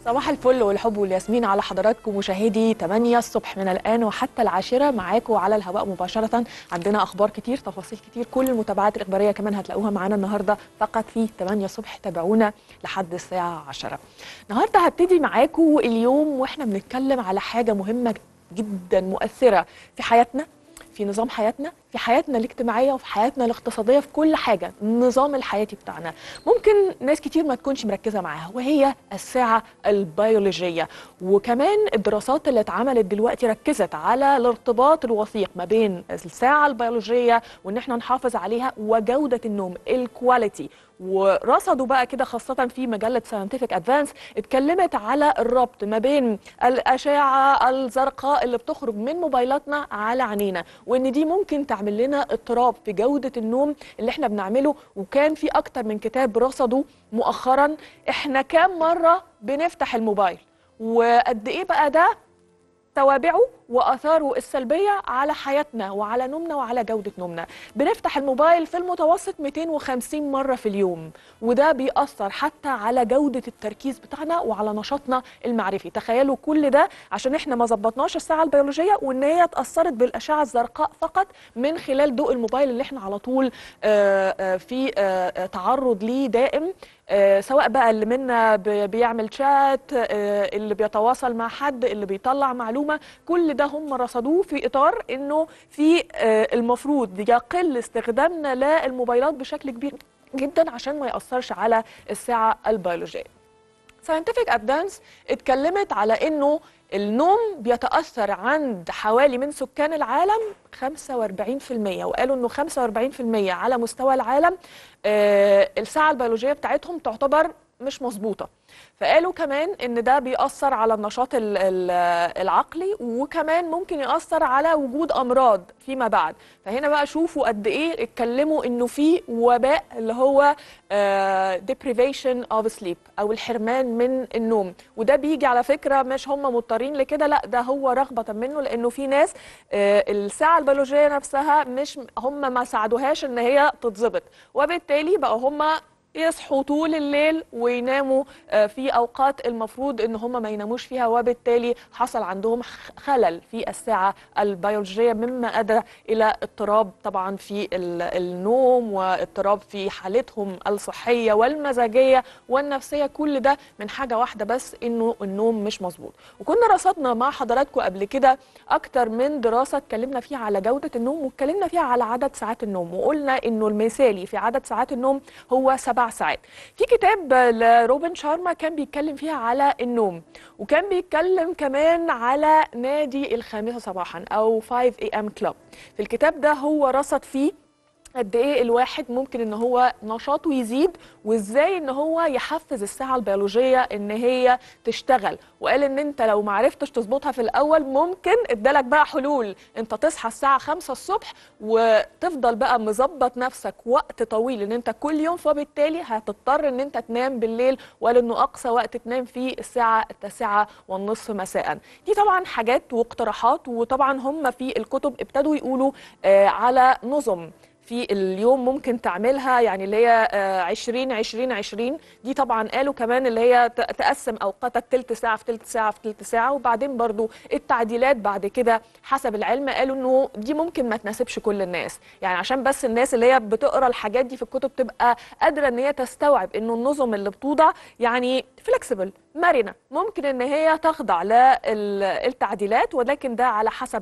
صباح الفل والحب والياسمين على حضراتكم مشاهدي 8 الصبح من الآن وحتى العاشرة معاكم على الهواء مباشرة عندنا أخبار كتير تفاصيل كتير كل المتابعات الإخبارية كمان هتلاقوها معانا النهاردة فقط في 8 الصبح تابعونا لحد الساعة 10 النهاردة هبتدي معاكم اليوم وإحنا بنتكلم على حاجة مهمة جدا مؤثرة في حياتنا في نظام حياتنا في حياتنا الاجتماعيه وفي حياتنا الاقتصاديه في كل حاجه النظام الحياتي بتاعنا ممكن ناس كتير ما تكونش مركزه معاها وهي الساعه البيولوجيه وكمان الدراسات اللي اتعملت دلوقتي ركزت على الارتباط الوثيق ما بين الساعه البيولوجيه وان احنا نحافظ عليها وجوده النوم الكواليتي ورصدوا بقى كده خاصة في مجلة ساينتفك ادفانس اتكلمت على الربط ما بين الأشعة الزرقاء اللي بتخرج من موبايلاتنا على عينينا وإن دي ممكن تعمل لنا اضطراب في جودة النوم اللي احنا بنعمله وكان في أكتر من كتاب رصدوا مؤخرا احنا كام مرة بنفتح الموبايل وقد ايه بقى ده توابعه واثاره السلبيه على حياتنا وعلى نومنا وعلى جوده نومنا بنفتح الموبايل في المتوسط 250 مره في اليوم وده بيأثر حتى على جوده التركيز بتاعنا وعلى نشاطنا المعرفي تخيلوا كل ده عشان احنا ما ظبطناش الساعه البيولوجيه وان هي اتاثرت بالاشعه الزرقاء فقط من خلال ضوء الموبايل اللي احنا على طول في تعرض ليه دائم سواء بقى اللي منا بيعمل شات اللي بيتواصل مع حد اللي بيطلع معلومه كل ده هم رصدوه في اطار انه في المفروض يقل استخدامنا للموبايلات بشكل كبير جدا عشان ما ياثرش على الساعه البيولوجيه ساينتفك ادفانس اتكلمت على انه النوم بيتاثر عند حوالي من سكان العالم 45% وقالوا انه 45% على مستوى العالم آه الساعه البيولوجيه بتاعتهم تعتبر مش مظبوطه فقالوا كمان ان ده بيأثر على النشاط العقلي وكمان ممكن يأثر على وجود امراض فيما بعد فهنا بقى شوفوا قد ايه اتكلموا انه في وباء اللي هو uh, deprivation of sleep او الحرمان من النوم وده بيجي على فكره مش هم مضطرين لكده لا ده هو رغبه منه لانه في ناس uh, الساعه البيولوجيه نفسها مش هم ما ساعدوهاش ان هي تتظبط وبالتالي بقى هم يصحوا طول الليل ويناموا في اوقات المفروض ان هم ما يناموش فيها وبالتالي حصل عندهم خلل في الساعه البيولوجيه مما ادى الى اضطراب طبعا في النوم واضطراب في حالتهم الصحيه والمزاجيه والنفسيه كل ده من حاجه واحده بس انه النوم مش مظبوط وكنا رصدنا مع حضراتكم قبل كده اكتر من دراسه اتكلمنا فيها على جوده النوم واتكلمنا فيها على عدد ساعات النوم وقلنا انه المثالي في عدد ساعات النوم هو سبع ساعات في كتاب لروبن شارما كان بيتكلم فيها على النوم وكان بيتكلم كمان على نادي الخامسة صباحا أو 5 AM كلوب في الكتاب ده هو رصد فيه قد ايه الواحد ممكن ان هو نشاطه يزيد وازاي ان هو يحفز الساعه البيولوجيه ان هي تشتغل وقال ان انت لو ما عرفتش تظبطها في الاول ممكن ادالك بقى حلول انت تصحى الساعه 5 الصبح وتفضل بقى مظبط نفسك وقت طويل ان انت كل يوم فبالتالي هتضطر ان انت تنام بالليل وقال انه اقصى وقت تنام فيه الساعه التاسعه والنصف مساء دي طبعا حاجات واقتراحات وطبعا هم في الكتب ابتدوا يقولوا آه على نظم في اليوم ممكن تعملها يعني اللي هي 20 20 20 دي طبعا قالوا كمان اللي هي تقسم اوقاتك تلت ساعه في تلت ساعه في تلت ساعه وبعدين برضو التعديلات بعد كده حسب العلم قالوا انه دي ممكن ما تناسبش كل الناس يعني عشان بس الناس اللي هي بتقرا الحاجات دي في الكتب تبقى قادره ان هي تستوعب انه النظم اللي بتوضع يعني فليكسبل مرنه ممكن ان هي تخضع للتعديلات ولكن ده على حسب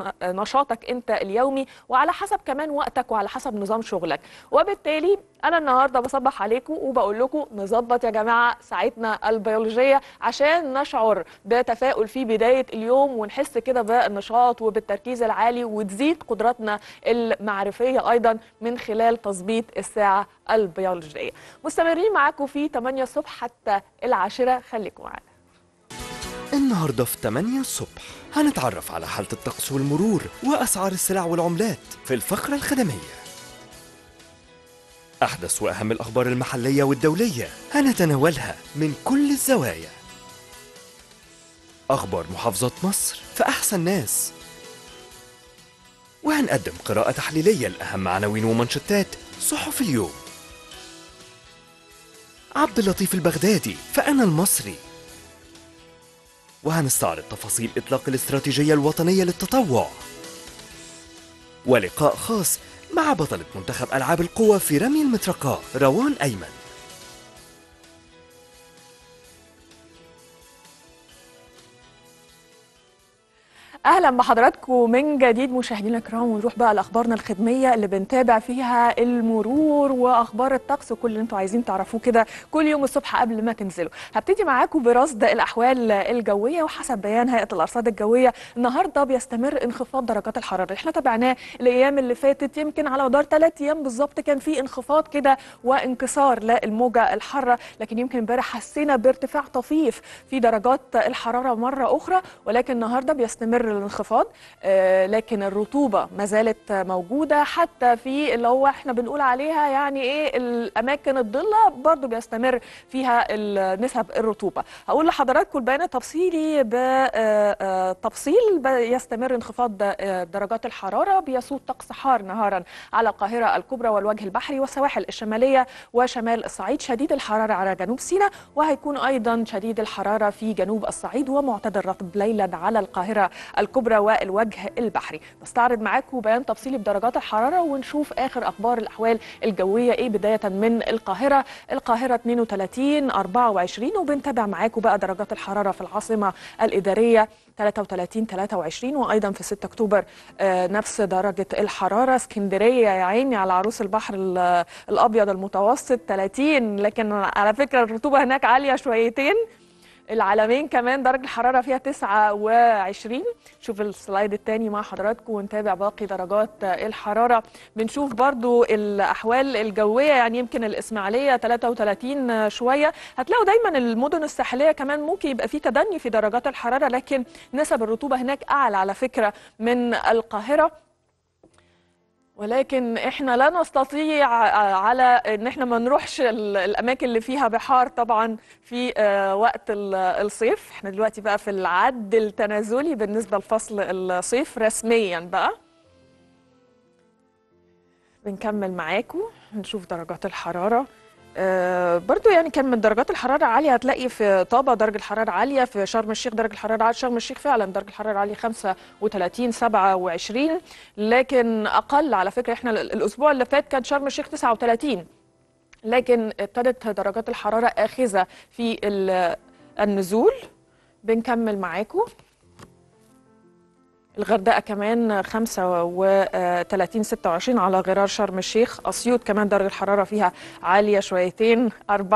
نشاطك انت اليومي وعلى حسب كمان وقتك وعلى حسب نظام شغلك وبالتالي انا النهارده بصبح عليكم وبقول لكم نظبط يا جماعه ساعتنا البيولوجيه عشان نشعر بتفاؤل في بدايه اليوم ونحس كده بالنشاط وبالتركيز العالي وتزيد قدراتنا المعرفيه ايضا من خلال تظبيط الساعه البيولوجيه مستمرين معاكم في 8 الصبح حتى العاشره خليكم معانا النهارده في 8 الصبح هنتعرف على حالة الطقس والمرور وأسعار السلع والعملات في الفقرة الخدمية أحدث وأهم الأخبار المحلية والدولية هنتناولها من كل الزوايا أخبار محافظات مصر في أحسن ناس وهنقدم قراءة تحليلية لأهم عناوين ومنشطات صحف اليوم عبد اللطيف البغدادي فأنا المصري وهنستعرض تفاصيل إطلاق الاستراتيجية الوطنية للتطوع ولقاء خاص مع بطلة منتخب ألعاب القوى في رمي المطرقة روان أيمن اهلا بحضراتكم من جديد مشاهدينا الكرام ونروح بقى لاخبارنا الخدميه اللي بنتابع فيها المرور واخبار الطقس وكل اللي انتوا عايزين تعرفوه كده كل يوم الصبح قبل ما تنزلوا هبتدي معاكم برصد الاحوال الجويه وحسب بيان هيئه الارصاد الجويه النهارده بيستمر انخفاض درجات الحراره احنا تابعناه الايام اللي فاتت يمكن على مدار ثلاث ايام بالظبط كان في انخفاض كده وانكسار للموجه الحاره لكن يمكن امبارح حسينا بارتفاع طفيف في درجات الحراره مره اخرى ولكن النهارده بيستمر الانخفاض آه، لكن الرطوبه ما زالت موجوده حتى في اللي هو احنا بنقول عليها يعني ايه الاماكن الضله برضو بيستمر فيها ال- نسب الرطوبه هقول لحضراتكم البيان التفصيلي بتفصيل يستمر انخفاض آه، درجات الحراره بيسود طقس حار نهارا على القاهره الكبرى والوجه البحري والسواحل الشماليه وشمال الصعيد شديد الحراره على جنوب سيناء وهيكون ايضا شديد الحراره في جنوب الصعيد ومعتدل رطب ليلا على القاهره الكبرى والوجه البحري بستعرض معاكم بيان تفصيلي بدرجات الحراره ونشوف اخر اخبار الاحوال الجويه ايه بدايه من القاهره القاهره 32 24 وبنتابع معاكم بقى درجات الحراره في العاصمه الاداريه 33 23 وايضا في 6 اكتوبر آه، نفس درجه الحراره اسكندريه يا عيني على عروس البحر ال- الابيض المتوسط 30 لكن على فكره الرطوبه هناك عاليه شويتين العالمين كمان درجة الحرارة فيها 29 شوف السلايد التاني مع حضراتكم ونتابع باقي درجات الحرارة بنشوف برضو الأحوال الجوية يعني يمكن الإسماعيلية 33 شوية هتلاقوا دايما المدن الساحلية كمان ممكن يبقى في تدني في درجات الحرارة لكن نسب الرطوبة هناك أعلى على فكرة من القاهرة ولكن احنا لا نستطيع على ان احنا ما نروحش ال- الاماكن اللي فيها بحار طبعا في آه، وقت ال- الصيف احنا دلوقتي بقى في العد التنازلي بالنسبه لفصل الصيف رسميا بقى بنكمل معاكم نشوف درجات الحراره آه، برضو يعني كان من درجات الحرارة عالية هتلاقي في طابة درجة الحرارة عالية في شرم الشيخ درجة الحرارة عالية شرم الشيخ فعلا درجة الحرارة عالية 35 27 لكن أقل على فكرة احنا ال- الأسبوع اللي فات كان شرم الشيخ 39 لكن ابتدت درجات الحرارة آخذة في ال- النزول بنكمل معاكم الغردقه كمان 35 26 على غرار شرم الشيخ اسيوط كمان درجه الحراره فيها عاليه شويتين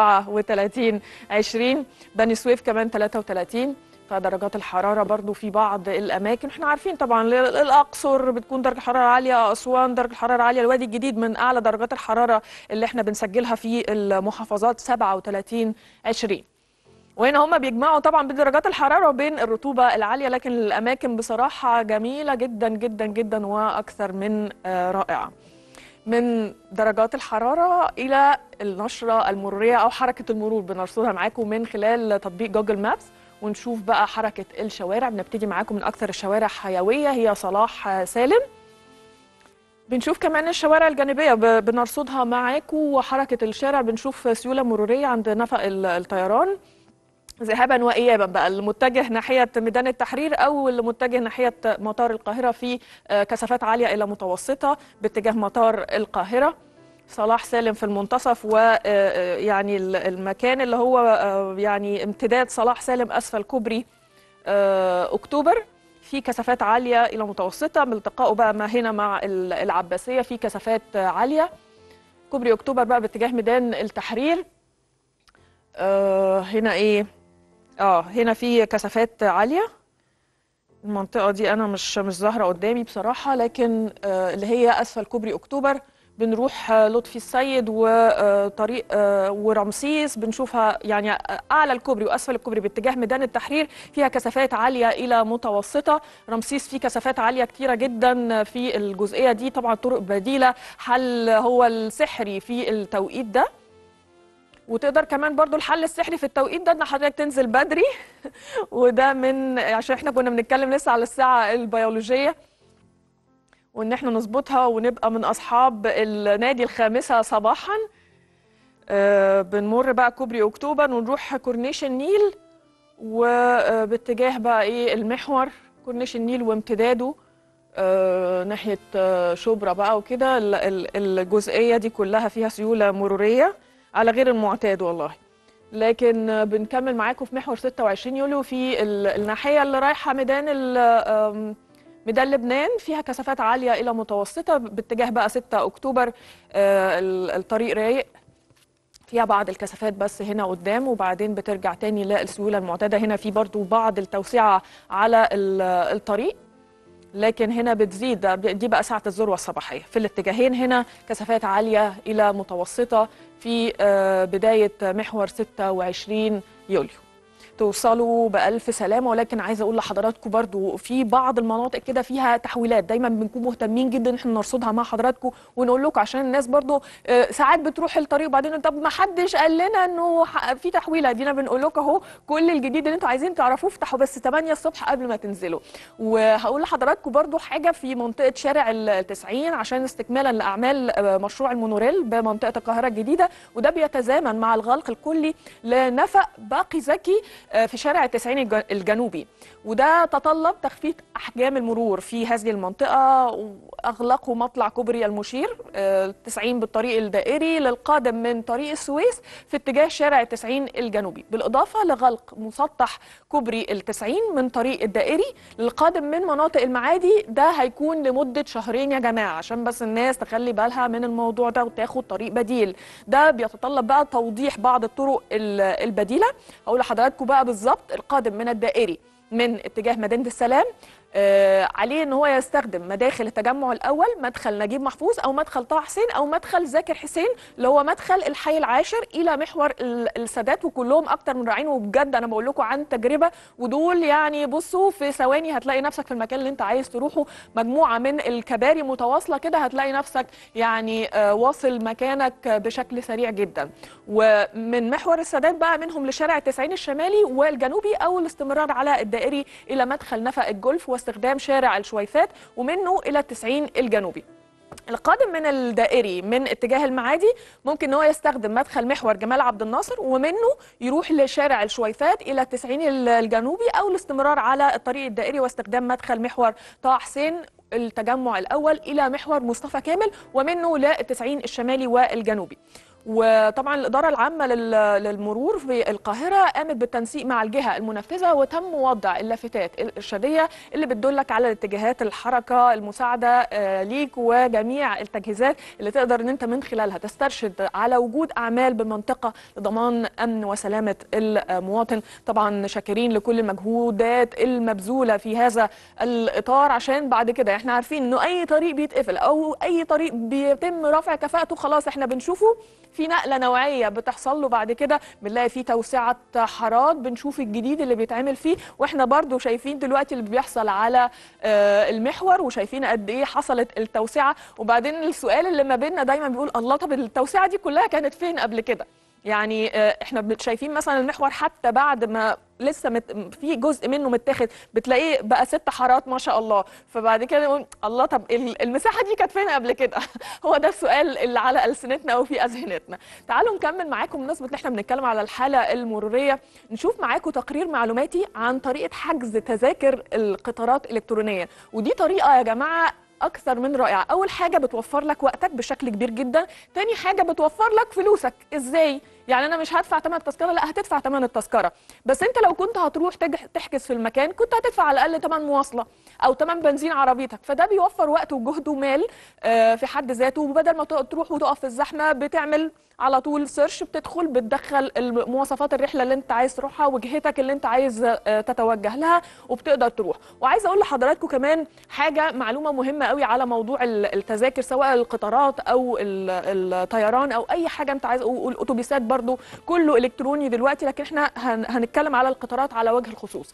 34 20 بني سويف كمان 33 فدرجات الحرارة برضو في بعض الأماكن احنا عارفين طبعا ال- الأقصر بتكون درجة الحرارة عالية أسوان درجة الحرارة عالية الوادي الجديد من أعلى درجات الحرارة اللي احنا بنسجلها في المحافظات 37 20 وهنا هم بيجمعوا طبعا بين درجات الحراره وبين الرطوبه العاليه لكن الاماكن بصراحه جميله جدا جدا جدا واكثر من آه، رائعه من درجات الحراره الى النشره المروريه او حركه المرور بنرصدها معاكم من خلال تطبيق جوجل مابس ونشوف بقى حركه الشوارع بنبتدي معاكم من اكثر الشوارع حيويه هي صلاح آه، سالم بنشوف كمان الشوارع الجانبيه ب- بنرصدها معاكم وحركه الشارع بنشوف سيوله مروريه عند نفق ال- الطيران ذهابا وايابا بقى المتجه ناحيه ميدان التحرير او المتجه ناحيه مطار القاهره في آه، كثافات عاليه الى متوسطه باتجاه مطار القاهره صلاح سالم في المنتصف ويعني المكان اللي هو آه، يعني امتداد صلاح سالم اسفل كوبري آه، اكتوبر في كثافات عاليه الى متوسطه بالتقائه بقى ما هنا مع ال- العباسيه في كثافات آه، عاليه كوبري اكتوبر بقى باتجاه ميدان التحرير آه، هنا ايه اه هنا في كثافات عاليه المنطقه دي انا مش مش ظاهره قدامي بصراحه لكن آه اللي هي اسفل كوبري اكتوبر بنروح آه، لطفي السيد وطريق ورمسيس بنشوفها يعني اعلى الكوبري واسفل الكوبري باتجاه ميدان التحرير فيها كثافات عاليه الى متوسطه رمسيس فيه كثافات عاليه كتيره جدا في الجزئيه دي طبعا طرق بديله حل هو السحري في التوقيت ده وتقدر كمان برضو الحل السحري في التوقيت ده ان حضرتك تنزل بدري وده من عشان احنا كنا بنتكلم لسه على الساعه البيولوجيه وان احنا نظبطها ونبقى من اصحاب النادي الخامسه صباحا آه بنمر بقى كوبري اكتوبر ونروح كورنيش النيل وباتجاه بقى ايه المحور كورنيش النيل وامتداده آه، ناحيه آه، شبرا بقى وكده ال- ال- الجزئيه دي كلها فيها سيوله مروريه على غير المعتاد والله لكن آه، بنكمل معاكم في محور 26 يوليو في ال- الناحيه اللي رايحه ميدان ال- آم، ميدان لبنان فيها كثافات عاليه الى متوسطه باتجاه بقى 6 اكتوبر آه، ال- الطريق رايق فيها بعض الكثافات بس هنا قدام وبعدين بترجع تاني للسيوله المعتاده هنا في برضو بعض التوسعه على ال- الطريق لكن هنا بتزيد ده- دي بقى ساعة الذروة الصباحية في الاتجاهين هنا كثافات عالية إلى متوسطة في آه، بداية محور 26 يوليو توصلوا بألف سلامة ولكن عايزة أقول لحضراتكم برضو في بعض المناطق كده فيها تحويلات دايما بنكون مهتمين جدا إن احنا نرصدها مع حضراتكم ونقول لكم عشان الناس برضو آه، ساعات بتروح الطريق وبعدين طب ما حدش قال لنا إنه ح- في تحويلة دينا بنقول لكم أهو كل الجديد اللي أنتوا عايزين تعرفوه افتحوا بس 8 الصبح قبل ما تنزلوا وهقول لحضراتكم برضو حاجة في منطقة شارع التسعين عشان استكمالا لأعمال آه، مشروع المونوريل بمنطقة القاهرة الجديدة وده بيتزامن مع الغلق الكلي لنفق باقي زكي آه، في شارع التسعين الج- الجنوبي وده تطلب تخفيف أحجام المرور في هذه المنطقة وأغلقوا مطلع كوبري المشير آه، التسعين بالطريق الدائري للقادم من طريق السويس في اتجاه شارع التسعين الجنوبي بالإضافة لغلق مسطح كوبري التسعين من طريق الدائري للقادم من مناطق المعادي ده هيكون لمدة شهرين يا جماعة عشان بس الناس تخلي بالها من الموضوع ده وتاخد طريق بديل ده بيتطلب بقى توضيح بعض الطرق ال- البديلة هقول لحضراتكم بقى بالظبط القادم من الدائري من اتجاه مدينة السلام آه عليه ان هو يستخدم مداخل التجمع الاول مدخل نجيب محفوظ او مدخل طه حسين او مدخل زاكر حسين اللي هو مدخل الحي العاشر الى محور ال- السادات وكلهم اكتر من رائعين وبجد انا بقول لكم عن تجربه ودول يعني بصوا في ثواني هتلاقي نفسك في المكان اللي انت عايز تروحه مجموعه من الكباري متواصله كده هتلاقي نفسك يعني آه واصل مكانك بشكل سريع جدا ومن محور السادات بقى منهم لشارع التسعين الشمالي والجنوبي او الاستمرار على الدائري الى مدخل نفق الجولف واستخدام شارع الشويفات ومنه الى التسعين الجنوبي القادم من الدائري من اتجاه المعادي ممكن ان هو يستخدم مدخل محور جمال عبد الناصر ومنه يروح لشارع الشويفات الى التسعين الجنوبي او الاستمرار على الطريق الدائري واستخدام مدخل محور طه حسين التجمع الاول الى محور مصطفى كامل ومنه للتسعين الشمالي والجنوبي وطبعا الإدارة العامة لل- للمرور في القاهرة قامت بالتنسيق مع الجهة المنفذة وتم وضع اللافتات الإرشادية اللي بتدلك على اتجاهات الحركة المساعدة آه، ليك وجميع التجهيزات اللي تقدر ان انت من خلالها تسترشد على وجود أعمال بالمنطقة لضمان أمن وسلامة المواطن طبعا شاكرين لكل المجهودات المبذولة في هذا الإطار عشان بعد كده احنا عارفين انه أي طريق بيتقفل أو أي طريق بيتم رفع كفاءته خلاص احنا بنشوفه في نقله نوعيه بتحصل له بعد كده بنلاقي فيه توسعه حارات بنشوف الجديد اللي بيتعمل فيه واحنا برضو شايفين دلوقتي اللي بيحصل على آه، المحور وشايفين قد ايه حصلت التوسعه وبعدين السؤال اللي ما بيننا دايما بيقول الله طب التوسعه دي كلها كانت فين قبل كده يعني آه، احنا بت- شايفين مثلا المحور حتى بعد ما لسه مت... في جزء منه متاخد بتلاقيه بقى ست حارات ما شاء الله فبعد كده نقول الله طب ال- المساحه دي كانت فين قبل كده هو ده السؤال اللي على السنتنا وفي اذهنتنا تعالوا نكمل معاكم بمناسبه ان احنا بنتكلم على الحاله المروريه نشوف معاكم تقرير معلوماتي عن طريقه حجز تذاكر القطارات الالكترونيا ودي طريقه يا جماعه اكثر من رائعه اول حاجه بتوفر لك وقتك بشكل كبير جدا تاني حاجه بتوفر لك فلوسك ازاي يعني انا مش هدفع ثمن التذكره لا هتدفع ثمن التذكره بس انت لو كنت هتروح تج- تحجز في المكان كنت هتدفع على الاقل ثمن مواصله او ثمن بنزين عربيتك فده بيوفر وقت وجهد ومال آه، في حد ذاته وبدل ما تق- تروح وتقف في الزحمه بتعمل على طول سيرش بتدخل بتدخل مواصفات الرحله اللي انت عايز تروحها وجهتك اللي انت عايز آه، تتوجه لها وبتقدر تروح وعايزه اقول لحضراتكم كمان حاجه معلومه مهمه قوي على موضوع ال- التذاكر سواء القطارات او ال- الطيران او اي حاجه انت عايز والاتوبيسات برضو كله الكتروني دلوقتي لكن احنا هن- هنتكلم على القطارات على وجه الخصوص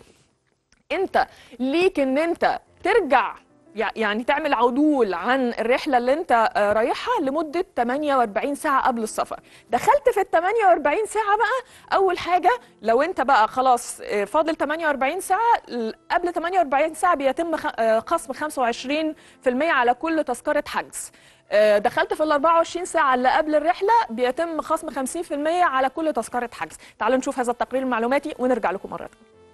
انت ليك ان انت ترجع يع- يعني تعمل عدول عن الرحله اللي انت آه، رايحها لمده 48 ساعه قبل السفر دخلت في ال 48 ساعه بقى اول حاجه لو انت بقى خلاص آه، فاضل 48 ساعه ال- قبل 48 ساعه بيتم خ- آه، خصم 25% على كل تذكره حجز آه، دخلت في ال 24 ساعة اللي قبل الرحلة بيتم خصم 50% على كل تذكرة حجز تعالوا نشوف هذا التقرير المعلوماتي ونرجع لكم مرة تانية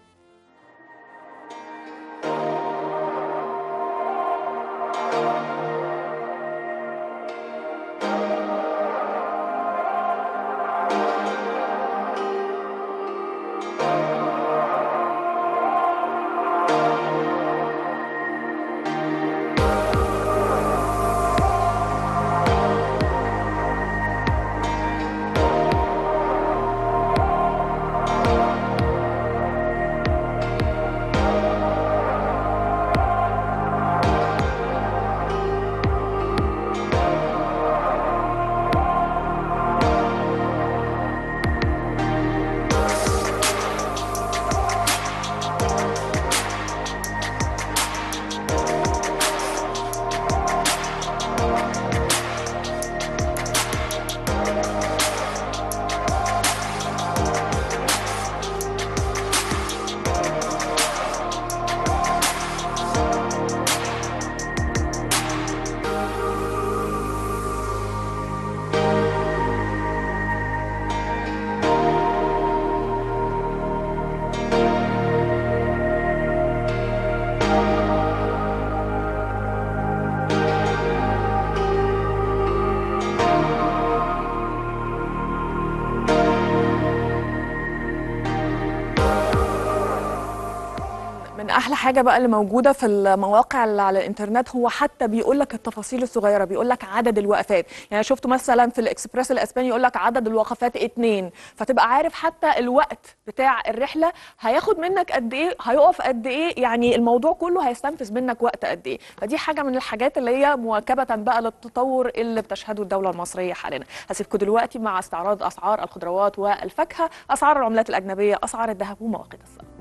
احلى حاجه بقى اللي موجوده في المواقع اللي على الانترنت هو حتى بيقول لك التفاصيل الصغيره بيقول لك عدد الوقفات يعني شفت مثلا في الاكسبريس الاسباني يقول لك عدد الوقفات اتنين فتبقى عارف حتى الوقت بتاع الرحله هياخد منك قد ايه هيقف قد ايه يعني الموضوع كله هيستنفذ منك وقت قد ايه فدي حاجه من الحاجات اللي هي مواكبه بقى للتطور اللي بتشهده الدوله المصريه حاليا هسيبكم دلوقتي مع استعراض اسعار الخضروات والفاكهه اسعار العملات الاجنبيه اسعار الذهب ومواقيت الصرف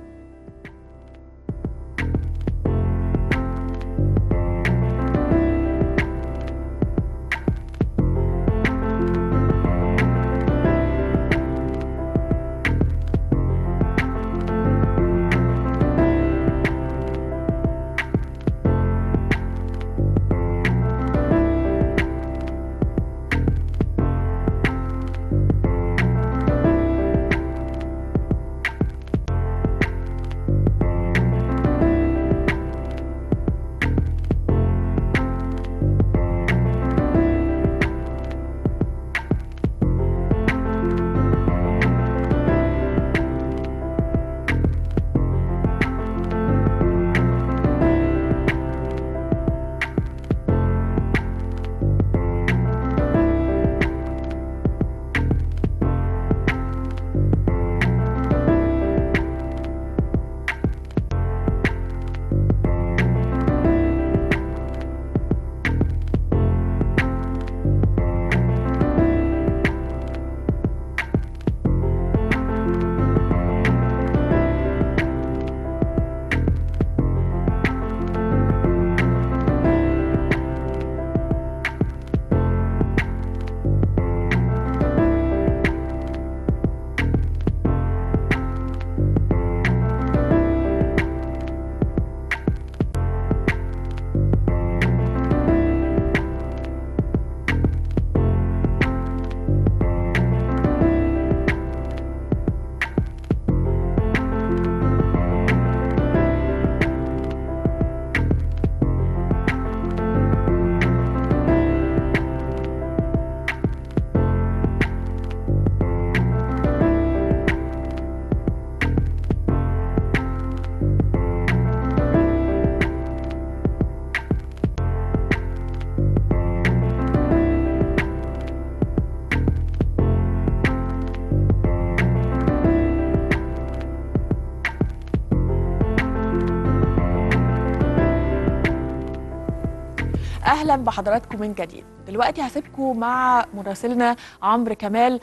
اهلا بحضراتكم من جديد دلوقتي هسيبكم مع مراسلنا عمرو كمال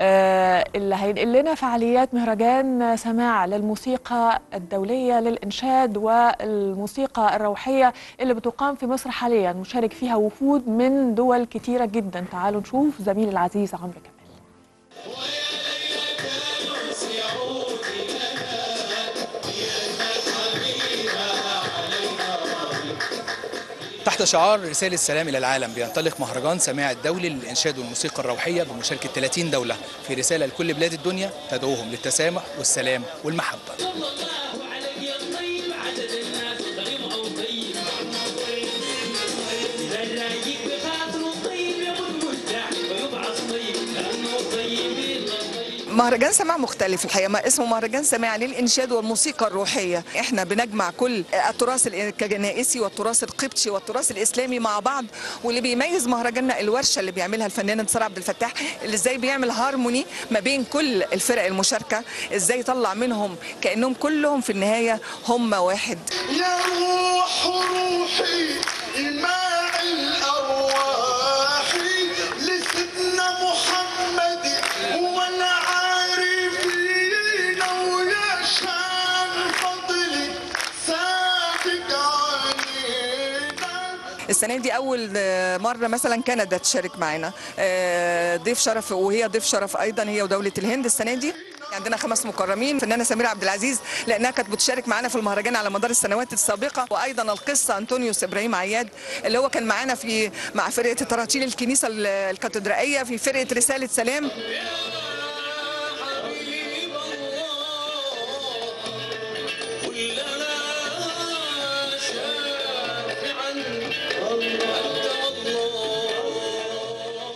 آه اللي هينقل لنا فعاليات مهرجان سماع للموسيقى الدوليه للانشاد والموسيقى الروحيه اللي بتقام في مصر حاليا مشارك فيها وفود من دول كتيره جدا تعالوا نشوف زميلي العزيز عمرو كمال تحت شعار رسالة سلام إلى العالم بينطلق مهرجان سماع الدولي للإنشاد والموسيقى الروحية بمشاركة 30 دولة في رسالة لكل بلاد الدنيا تدعوهم للتسامح والسلام والمحبة مهرجان سماع مختلف الحقيقه ما اسمه مهرجان سماع للانشاد والموسيقى الروحيه احنا بنجمع كل التراث الكنائسي والتراث القبطي والتراث الاسلامي مع بعض واللي بيميز مهرجاننا الورشه اللي بيعملها الفنان انتصار عبد الفتاح اللي ازاي بيعمل هارموني ما بين كل الفرق المشاركه ازاي يطلع منهم كانهم كلهم في النهايه هم واحد يا روح روحي إيماء الأرواح لسيدنا محمد هو العارفين ويا شان فضلك سابق علينا السنه دي اول مره مثلا كندا تشارك معانا آه، ضيف شرف وهي ضيف شرف ايضا هي ودوله الهند السنه دي عندنا خمس مكرمين فنانه سميره عبد العزيز لانها كانت بتشارك معانا في المهرجان على مدار السنوات السابقه وايضا القصه انطونيوس ابراهيم عياد اللي هو كان معانا في مع فرقه تراتيل الكنيسه الكاتدرائيه في فرقه رساله سلام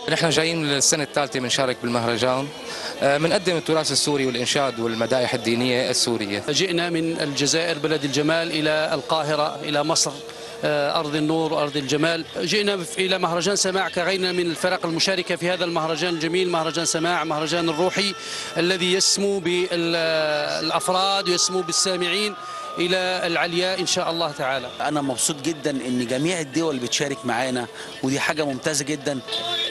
نحن جايين للسنة الثالثة بنشارك بالمهرجان آه، بنقدم التراث السوري والإنشاد والمدائح الدينية السورية جئنا من الجزائر بلد الجمال إلى القاهرة إلى مصر آه، أرض النور وأرض الجمال جئنا في- إلى مهرجان سماع كغيرنا من الفرق المشاركة في هذا المهرجان الجميل مهرجان سماع مهرجان الروحي الذي يسمو بالأفراد ويسمو بالسامعين إلى العلياء إن شاء الله تعالى انا مبسوط جدا ان جميع الدول بتشارك معانا ودي حاجه ممتازه جدا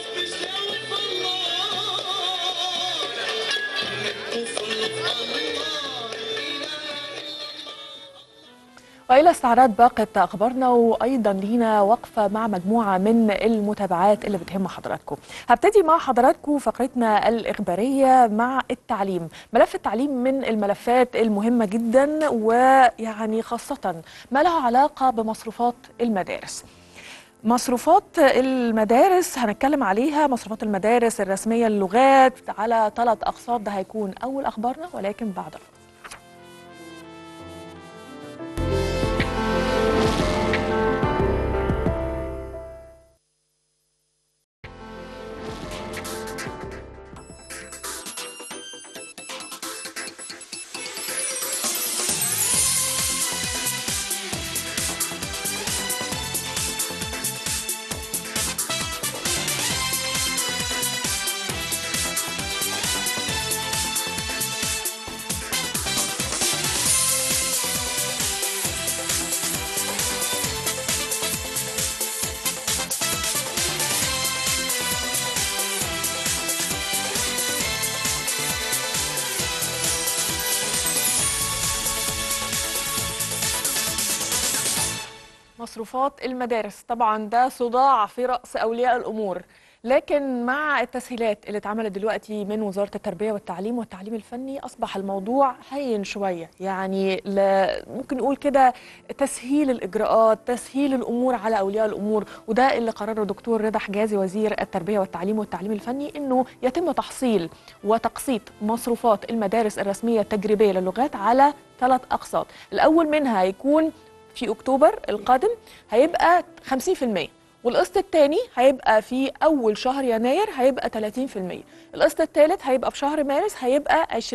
والى استعراض باقة اخبارنا وايضا لينا وقفه مع مجموعه من المتابعات اللي بتهم حضراتكم. هبتدي مع حضراتكم فقرتنا الاخباريه مع التعليم، ملف التعليم من الملفات المهمه جدا ويعني خاصه ما له علاقه بمصروفات المدارس. مصروفات المدارس هنتكلم عليها مصروفات المدارس الرسميه اللغات على ثلاث اقساط ده هيكون اول اخبارنا ولكن بعد الفاصل. مصروفات المدارس طبعا ده صداع في رأس أولياء الأمور لكن مع التسهيلات اللي اتعملت دلوقتي من وزارة التربية والتعليم والتعليم الفني أصبح الموضوع هين شوية يعني ل- ممكن نقول كده تسهيل الإجراءات تسهيل الأمور على أولياء الأمور وده اللي قرره دكتور رضا حجازي وزير التربية والتعليم والتعليم الفني إنه يتم تحصيل وتقسيط مصروفات المدارس الرسمية التجريبية للغات على ثلاث أقساط الأول منها هيكون في اكتوبر القادم هيبقى 50% والقسط الثاني هيبقى في اول شهر يناير هيبقى 30% القسط الثالث هيبقى في شهر مارس هيبقى 20%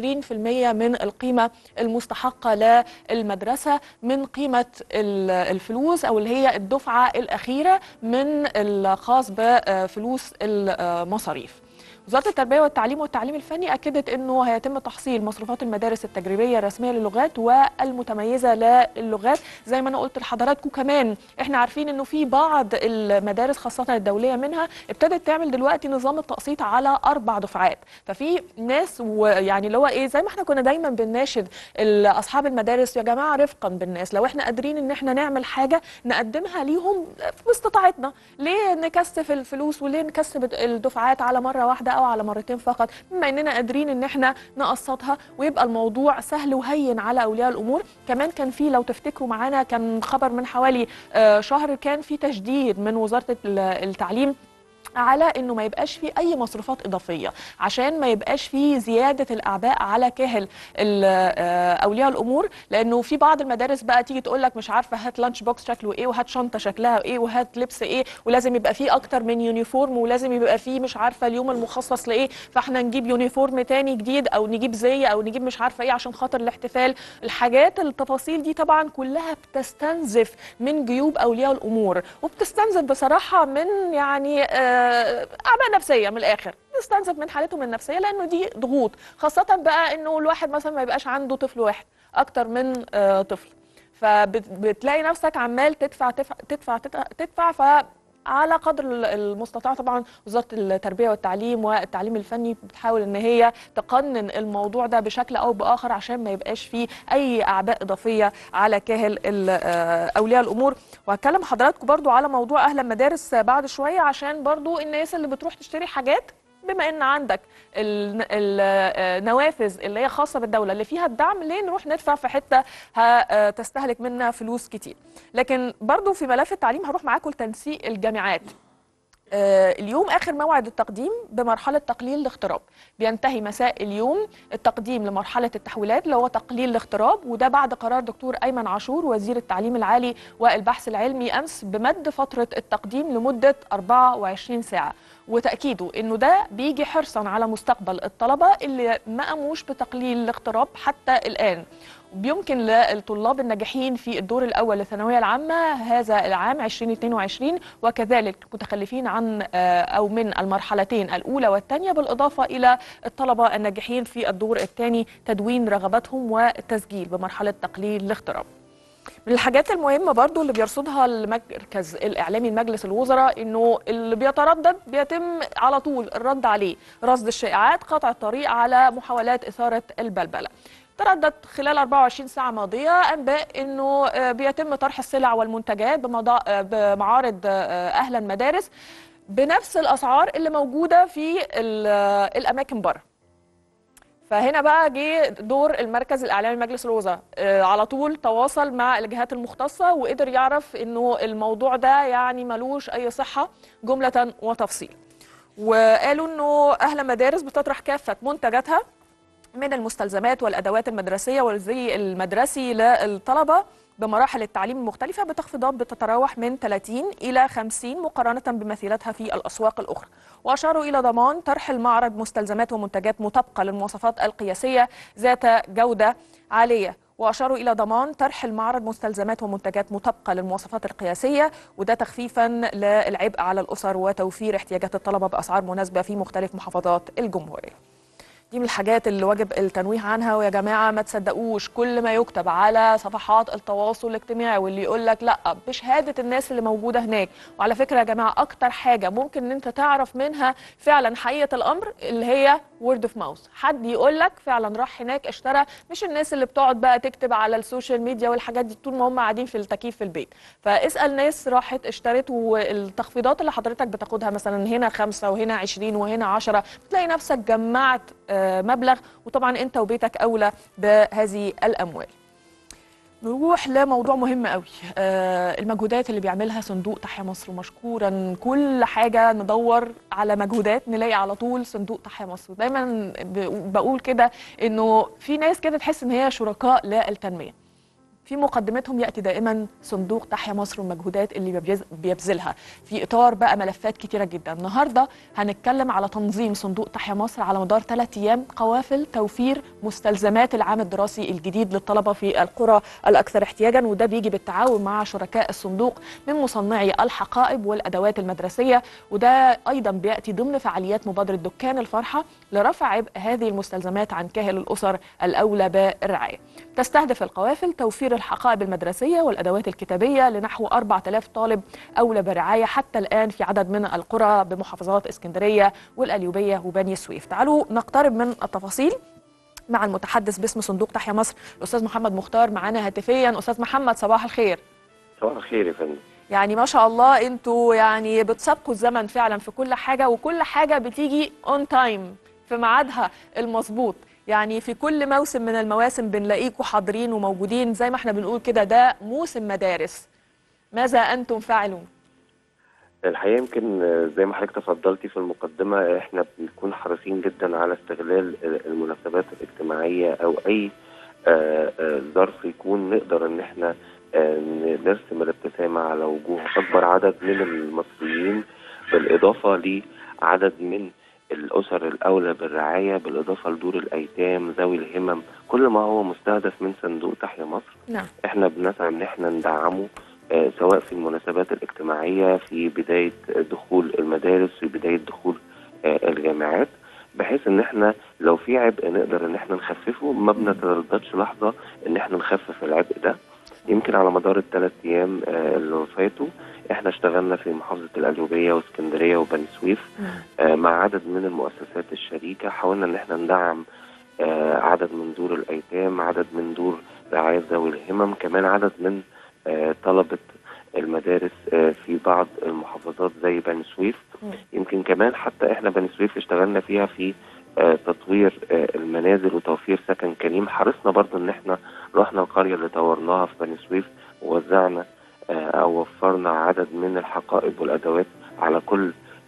من القيمه المستحقه للمدرسه من قيمه ال- الفلوس او اللي هي الدفعه الاخيره من الخاص بفلوس المصاريف وزارة التربية والتعليم والتعليم الفني أكدت أنه هيتم تحصيل مصروفات المدارس التجريبية الرسمية للغات والمتميزة للغات زي ما أنا قلت لحضراتكم كمان إحنا عارفين أنه في بعض المدارس خاصة الدولية منها ابتدت تعمل دلوقتي نظام التقسيط على أربع دفعات ففي ناس ويعني اللي هو إيه زي ما إحنا كنا دايما بنناشد ال- أصحاب المدارس يا جماعة رفقا بالناس لو إحنا قادرين إن إحنا نعمل حاجة نقدمها ليهم باستطاعتنا ليه نكثف الفلوس وليه نكثف الدفعات على مرة واحدة او على مرتين فقط بما اننا قادرين ان احنا نقسطها ويبقى الموضوع سهل وهين على اولياء الامور كمان كان في لو تفتكروا معانا كان خبر من حوالي آه، شهر كان في تشديد من وزاره ال- التعليم على انه ما يبقاش في اي مصروفات اضافيه عشان ما يبقاش في زياده الاعباء على كاهل ال- آه، اولياء الامور لانه في بعض المدارس بقى تيجي تقول لك مش عارفه هات لانش بوكس شكله ايه وهات شنطه شكلها ايه وهات لبس ايه ولازم يبقى فيه اكتر من يونيفورم ولازم يبقى فيه مش عارفه اليوم المخصص لايه فاحنا نجيب يونيفورم تاني جديد او نجيب زي او نجيب مش عارفه ايه عشان خاطر الاحتفال الحاجات التفاصيل دي طبعا كلها بتستنزف من جيوب اولياء الامور وبتستنزف بصراحه من يعني آه، اعباء نفسيه من الاخر بتستنزف من حالتهم النفسيه لانه دي ضغوط خاصه بقى انه الواحد مثلا ما يبقاش عنده طفل واحد اكتر من آه، طفل فبتلاقي نفسك عمال تدفع تدفع تدفع تدفع, تدفع ف على قدر المستطاع طبعا وزاره التربيه والتعليم والتعليم الفني بتحاول ان هي تقنن الموضوع ده بشكل او باخر عشان ما يبقاش فيه اي اعباء اضافيه على كاهل ال- آه، اولياء الامور وهتكلم حضراتكم برضو على موضوع اهل المدارس بعد شويه عشان برضو الناس اللي بتروح تشتري حاجات بما ان عندك ال- ال- النوافذ اللي هي خاصه بالدوله اللي فيها الدعم ليه نروح ندفع في حته هتستهلك منها فلوس كتير لكن برضو في ملف التعليم هروح معاكم لتنسيق الجامعات آه، اليوم آخر موعد التقديم بمرحلة تقليل الاغتراب بينتهي مساء اليوم التقديم لمرحلة التحويلات اللي هو تقليل الاغتراب وده بعد قرار دكتور أيمن عاشور وزير التعليم العالي والبحث العلمي أمس بمد فترة التقديم لمدة 24 ساعة وتأكيده أنه ده بيجي حرصا على مستقبل الطلبة اللي ما قاموش بتقليل الاغتراب حتى الآن بيمكن للطلاب الناجحين في الدور الأول للثانوية العامة هذا العام 2022 وكذلك متخلفين عن آه، أو من المرحلتين الأولى والثانية بالإضافة إلى الطلبة الناجحين في الدور الثاني تدوين رغباتهم والتسجيل بمرحلة تقليل الاغتراب من الحاجات المهمة برضو اللي بيرصدها المركز الإعلامي لمجلس الوزراء إنه اللي بيتردد بيتم على طول الرد عليه رصد الشائعات قطع الطريق على محاولات إثارة البلبلة تردد خلال 24 ساعة ماضية أنباء أنه آه، بيتم طرح السلع والمنتجات بمضا- آه، بمعارض آه، أهلا مدارس بنفس الأسعار اللي موجودة في ال- آه، الأماكن بره فهنا بقى جه دور المركز الاعلامي لمجلس الوزراء آه، على طول تواصل مع الجهات المختصه وقدر يعرف انه الموضوع ده يعني ملوش اي صحه جمله وتفصيل وقالوا انه اهل مدارس بتطرح كافه منتجاتها من المستلزمات والادوات المدرسيه والزي المدرسي للطلبه بمراحل التعليم المختلفة بتخفيضات بتتراوح من 30 إلى 50 مقارنة بمثيلتها في الأسواق الأخرى وأشاروا إلى ضمان طرح المعرض مستلزمات ومنتجات مطابقة للمواصفات القياسية ذات جودة عالية وأشاروا إلى ضمان طرح المعرض مستلزمات ومنتجات مطابقة للمواصفات القياسية وده تخفيفا للعبء على الأسر وتوفير احتياجات الطلبة بأسعار مناسبة في مختلف محافظات الجمهورية دي من الحاجات اللي واجب التنويه عنها ويا جماعه ما تصدقوش كل ما يكتب على صفحات التواصل الاجتماعي واللي يقول لك لا بشهاده الناس اللي موجوده هناك وعلى فكره يا جماعه اكتر حاجه ممكن ان انت تعرف منها فعلا حقيقه الامر اللي هي وورد اوف ماوث حد يقول لك فعلا راح هناك اشترى مش الناس اللي بتقعد بقى تكتب على السوشيال ميديا والحاجات دي طول ما هم قاعدين في التكييف في البيت فاسال ناس راحت اشترت والتخفيضات اللي حضرتك بتاخدها مثلا هنا خمسة وهنا عشرين وهنا عشرة بتلاقي نفسك جمعت آه، مبلغ وطبعا انت وبيتك اولى بهذه الاموال نروح لموضوع مهم قوي آه المجهودات اللي بيعملها صندوق تحيا مصر ومشكورا كل حاجه ندور على مجهودات نلاقي على طول صندوق تحيا مصر دايما ب- بقول كده انه في ناس كده تحس ان هي شركاء للتنميه في مقدمتهم ياتي دائما صندوق تحيا مصر والمجهودات اللي بيبيز- بيبذلها في اطار بقى ملفات كتيره جدا النهارده هنتكلم على تنظيم صندوق تحيا مصر على مدار ثلاث ايام قوافل توفير مستلزمات العام الدراسي الجديد للطلبه في القرى الاكثر احتياجا وده بيجي بالتعاون مع شركاء الصندوق من مصنعي الحقائب والادوات المدرسيه وده ايضا بياتي ضمن فعاليات مبادره دكان الفرحه لرفع عبء هذه المستلزمات عن كاهل الاسر الاولى بالرعايه تستهدف القوافل توفير الحقائب المدرسية والأدوات الكتابية لنحو 4000 طالب أولى برعاية حتى الآن في عدد من القرى بمحافظات اسكندرية والأليوبية وبني سويف تعالوا نقترب من التفاصيل مع المتحدث باسم صندوق تحيا مصر الأستاذ محمد مختار معانا هاتفيا أستاذ محمد صباح الخير صباح الخير يا فندم يعني ما شاء الله انتوا يعني بتسابقوا الزمن فعلا في كل حاجة وكل حاجة بتيجي اون تايم في ميعادها المظبوط يعني في كل موسم من المواسم بنلاقيكوا حاضرين وموجودين زي ما احنا بنقول كده ده موسم مدارس ماذا انتم فاعلون الحقيقه يمكن آه، زي ما حضرتك تفضلتي في المقدمه احنا بنكون حريصين جدا على استغلال آه، المناسبات الاجتماعيه او اي آه، آه، ظرف يكون نقدر ان احنا آه، نرسم الابتسامه على وجوه اكبر عدد من المصريين بالاضافه لعدد من الاسر الاولى بالرعايه بالاضافه لدور الايتام ذوي الهمم كل ما هو مستهدف من صندوق تحيا مصر نعم احنا بنسعى ان احنا ندعمه آه، سواء في المناسبات الاجتماعيه في بدايه دخول المدارس في بدايه دخول آه، الجامعات بحيث ان احنا لو في عبء نقدر ان احنا نخففه ما بنترددش لحظه ان احنا نخفف العبء ده يمكن على مدار الثلاث ايام آه، اللي فاتوا احنا اشتغلنا في محافظه القليوبيه واسكندريه وبني سويف آه، مع عدد من المؤسسات الشريكه حاولنا ان احنا ندعم آه، عدد من دور الايتام عدد من دور رعايه ذوي الهمم كمان عدد من آه، طلبه المدارس آه، في بعض المحافظات زي بني سويف مم. يمكن كمان حتى احنا بني سويف اشتغلنا فيها في آه، تطوير آه، المنازل وتوفير سكن كريم حرصنا برضو ان احنا رحنا القريه اللي طورناها في بني سويف ووزعنا آه، او وفرنا عدد من الحقائب والادوات على كل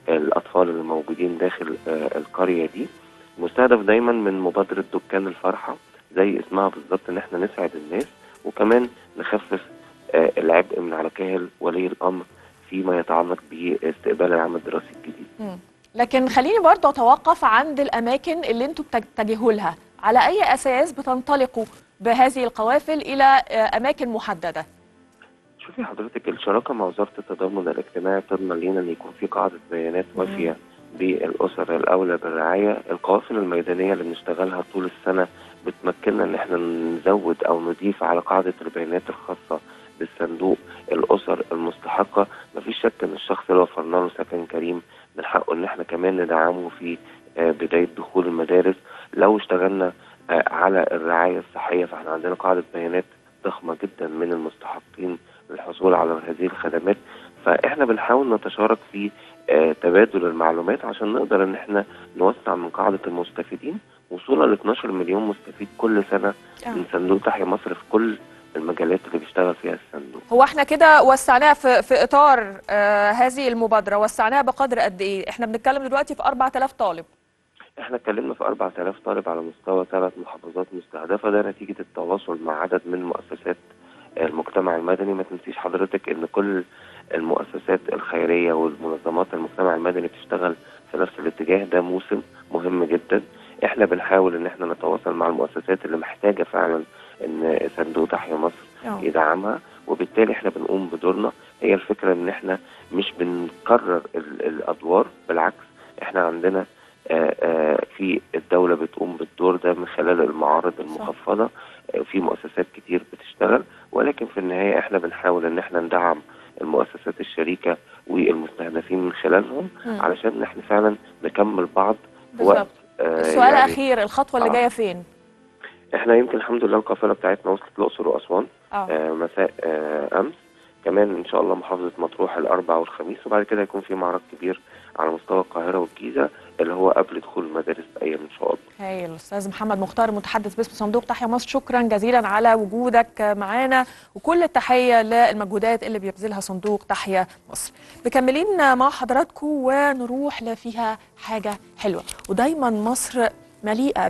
الاطفال اللي موجودين داخل آه، القريه دي مستهدف دايما من مبادره دكان الفرحه زي اسمها بالظبط ان احنا نسعد الناس وكمان نخفف آه، العبء من على كاهل ولي الامر فيما يتعلق باستقبال العام الدراسي الجديد لكن خليني برضه اتوقف عند الاماكن اللي انتوا بتتجهوا لها على اي اساس بتنطلقوا بهذه القوافل الى آه، اماكن محدده شوفي حضرتك الشراكه مع وزاره التضامن الاجتماعي بتضمن لينا ان يكون في قاعده بيانات وافيه بالاسر الاولى بالرعايه القوافل الميدانيه اللي بنشتغلها طول السنه بتمكننا ان احنا نزود او نضيف على قاعده البيانات الخاصه بالصندوق الاسر المستحقه مفيش شك ان الشخص اللي وفرنا له سكن كريم من حقه ان احنا كمان ندعمه في آه، بدايه دخول المدارس لو اشتغلنا آه، على الرعايه الصحيه فاحنا عندنا قاعده بيانات ضخمه جدا من المستحقين للحصول على هذه الخدمات فاحنا بنحاول نتشارك في آه، تبادل المعلومات عشان نقدر ان احنا نوسع من قاعده المستفيدين وصولا ل 12 مليون مستفيد كل سنه من صندوق تحيا مصر في كل المجالات اللي بيشتغل فيها الصندوق هو احنا كده وسعناها في في اطار آه هذه المبادره وسعناها بقدر قد ايه احنا بنتكلم دلوقتي في 4000 طالب احنا اتكلمنا في 4000 طالب على مستوى ثلاث محافظات مستهدفه ده نتيجه التواصل مع عدد من مؤسسات المجتمع المدني ما تنسيش حضرتك ان كل المؤسسات الخيريه والمنظمات المجتمع المدني بتشتغل في نفس الاتجاه ده موسم مهم جدا احنا بنحاول ان احنا نتواصل مع المؤسسات اللي محتاجه فعلا ان صندوق تحيا مصر آه. يدعمها وبالتالي احنا بنقوم بدورنا هي الفكره ان احنا مش بنكرر ال- الادوار بالعكس احنا عندنا آه، آه، في الدوله بتقوم بالدور ده من خلال المعارض المخفضه آه، في مؤسسات كتير بتشتغل ولكن في النهايه احنا بنحاول ان احنا ندعم المؤسسات الشريكه والمستهدفين من خلالهم مم. علشان احنا فعلا نكمل بعض في بالظبط. وقت آه، السؤال يعني الاخير الخطوه اللي آه. جايه فين احنا يمكن الحمد لله القافله بتاعتنا وصلت الاقصر واسوان اه آه مساء آه امس كمان ان شاء الله محافظه مطروح الاربعاء والخميس وبعد كده هيكون في معرض كبير على مستوى القاهره والجيزه اللي هو قبل دخول المدارس بايام ان شاء الله هايل الاستاذ محمد مختار متحدث باسم صندوق تحيا مصر شكرا جزيلا على وجودك معانا وكل التحيه للمجهودات اللي بيبذلها صندوق تحيا مصر مكملين مع حضراتكم ونروح لفيها حاجه حلوه ودايما مصر مليئه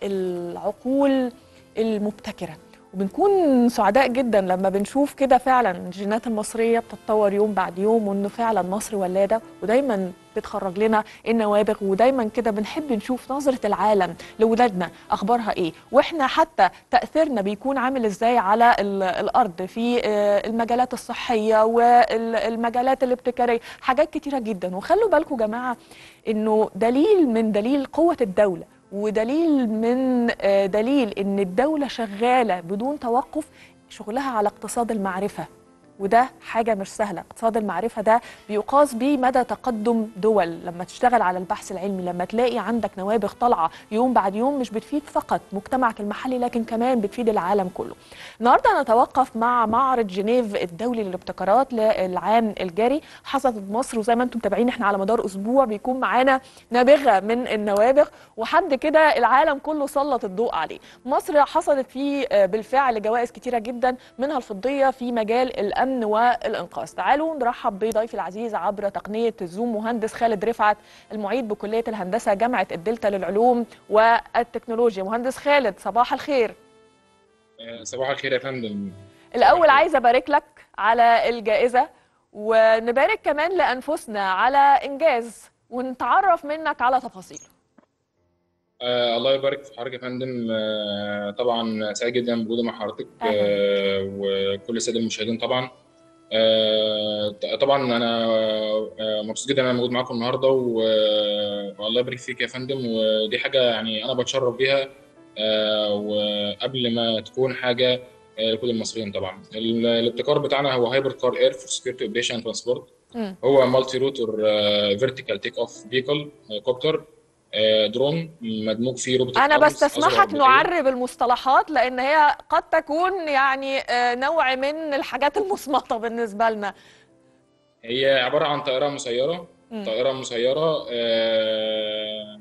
بالعقول المبتكره وبنكون سعداء جدا لما بنشوف كده فعلا الجينات المصريه بتتطور يوم بعد يوم وانه فعلا مصر ولاده ودايما بتخرج لنا النوابغ ودايما كده بنحب نشوف نظره العالم لولادنا اخبارها ايه واحنا حتى تاثيرنا بيكون عامل ازاي على ال- الارض في آه، المجالات الصحيه والمجالات الابتكاريه حاجات كتيره جدا وخلوا بالكم يا جماعه انه دليل من دليل قوه الدوله ودليل من آه، دليل ان الدوله شغاله بدون توقف شغلها على اقتصاد المعرفه وده حاجة مش سهلة اقتصاد المعرفة ده بيقاس بيه مدى تقدم دول لما تشتغل على البحث العلمي لما تلاقي عندك نوابغ طالعة يوم بعد يوم مش بتفيد فقط مجتمعك المحلي لكن كمان بتفيد العالم كله النهاردة نتوقف مع معرض جنيف الدولي للابتكارات للعام الجاري حصلت مصر وزي ما انتم متابعين احنا على مدار اسبوع بيكون معانا نابغة من النوابغ وحد كده العالم كله سلط الضوء عليه مصر حصلت فيه آه، بالفعل جوائز كتيرة جدا منها الفضية في مجال الأمن والإنقاذ تعالوا نرحب بضيفي العزيز عبر تقنية الزوم مهندس خالد رفعت المعيد بكلية الهندسة جامعة الدلتا للعلوم والتكنولوجيا مهندس خالد صباح الخير صباح الخير يا فندم الأول عايزة أبارك لك على الجائزة ونبارك كمان لأنفسنا على إنجاز ونتعرف منك على تفاصيل آه الله يبارك في حضرتك يا فندم آه طبعا سعيد جدا بوجودي مع حضرتك آه وكل الساده المشاهدين طبعا آه ط- طبعا انا آه مبسوط جدا ان انا موجود معاكم النهارده و- والله يبارك فيك يا فندم ودي حاجه يعني انا بتشرف بيها آه وقبل ما تكون حاجه آه، لكل المصريين طبعا ال- الابتكار بتاعنا هو هايبرد كار اير فور سكيورتي اوبريشن ترانسبورت مم. هو مالتي روتور فيرتيكال تيك اوف فيكل كوبتر درون مدموج فيه روبوت أنا أرمز بستسمحك أزرق نعرب المصطلحات لأن هي قد تكون يعني آه، نوع من الحاجات المصمتة بالنسبة لنا هي عبارة عن طائرة مسيرة مم. طائرة مسيرة آه،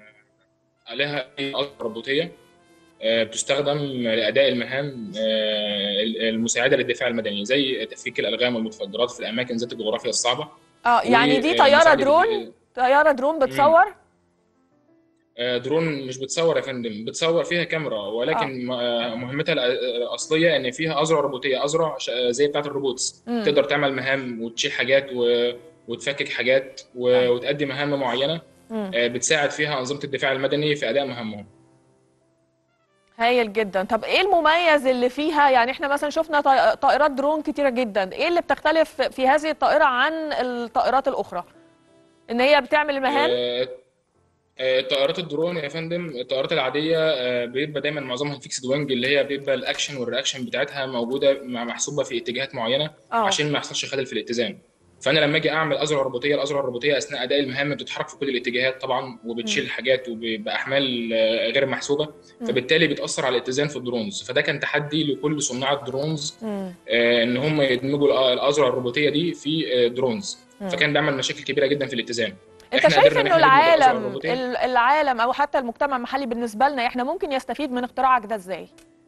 عليها ألعاب روبوتية آه، بتستخدم لأداء المهام آه، المساعدة للدفاع المدني زي تفكيك الألغام والمتفجرات في الأماكن ذات الجغرافيا الصعبة اه يعني دي و- طيارة مساعدة درون ال- طياره درون بتصور آه، درون مش بتصور يا فندم بتصور فيها كاميرا ولكن م- آه، مهمتها الأ- الأصلية إن فيها أذرع روبوتية أذرع ش- زي بتاعة الروبوتس مم. تقدر تعمل مهام وتشيل حاجات و... وتفكك حاجات و... وتأدي مهام معينة مم. آه، بتساعد فيها أنظمة الدفاع المدني في أداء مهامهم هايل جدا طب ايه المميز اللي فيها يعني احنا مثلا شفنا طي- طائرات درون كتيره جدا ايه اللي بتختلف في هذه الطائره عن الطائرات الاخرى ان هي بتعمل المهام آه، آه، طائرات الدرون يا فندم الطائرات العادية آه، بيبقى دايما معظمها فيكسد وينج اللي هي بيبقى الأكشن والرياكشن بتاعتها موجودة مع- محسوبة في اتجاهات معينة اه عشان ما يحصلش خلل في الاتزان فانا لما اجي اعمل اذرع رباطيه الاذرع الرباطيه اثناء اداء المهام بتتحرك في كل الاتجاهات طبعا وبتشيل حاجات وباحمال آه، غير محسوبه مم. فبالتالي بتاثر على الاتزان في الدرونز فده كان تحدي لكل صناع الدرونز مم. آه، ان هم يدمجوا الأ- الاذرع الرباطيه دي في آه، درونز مم. فكان بيعمل مشاكل كبيره جدا في الاتزان انت إحنا شايف قدرنا إن انه إحنا ندمج الأذرع العالم الرباطية. ال- العالم او حتى المجتمع المحلي بالنسبه لنا احنا ممكن يستفيد من اختراعك ده ازاي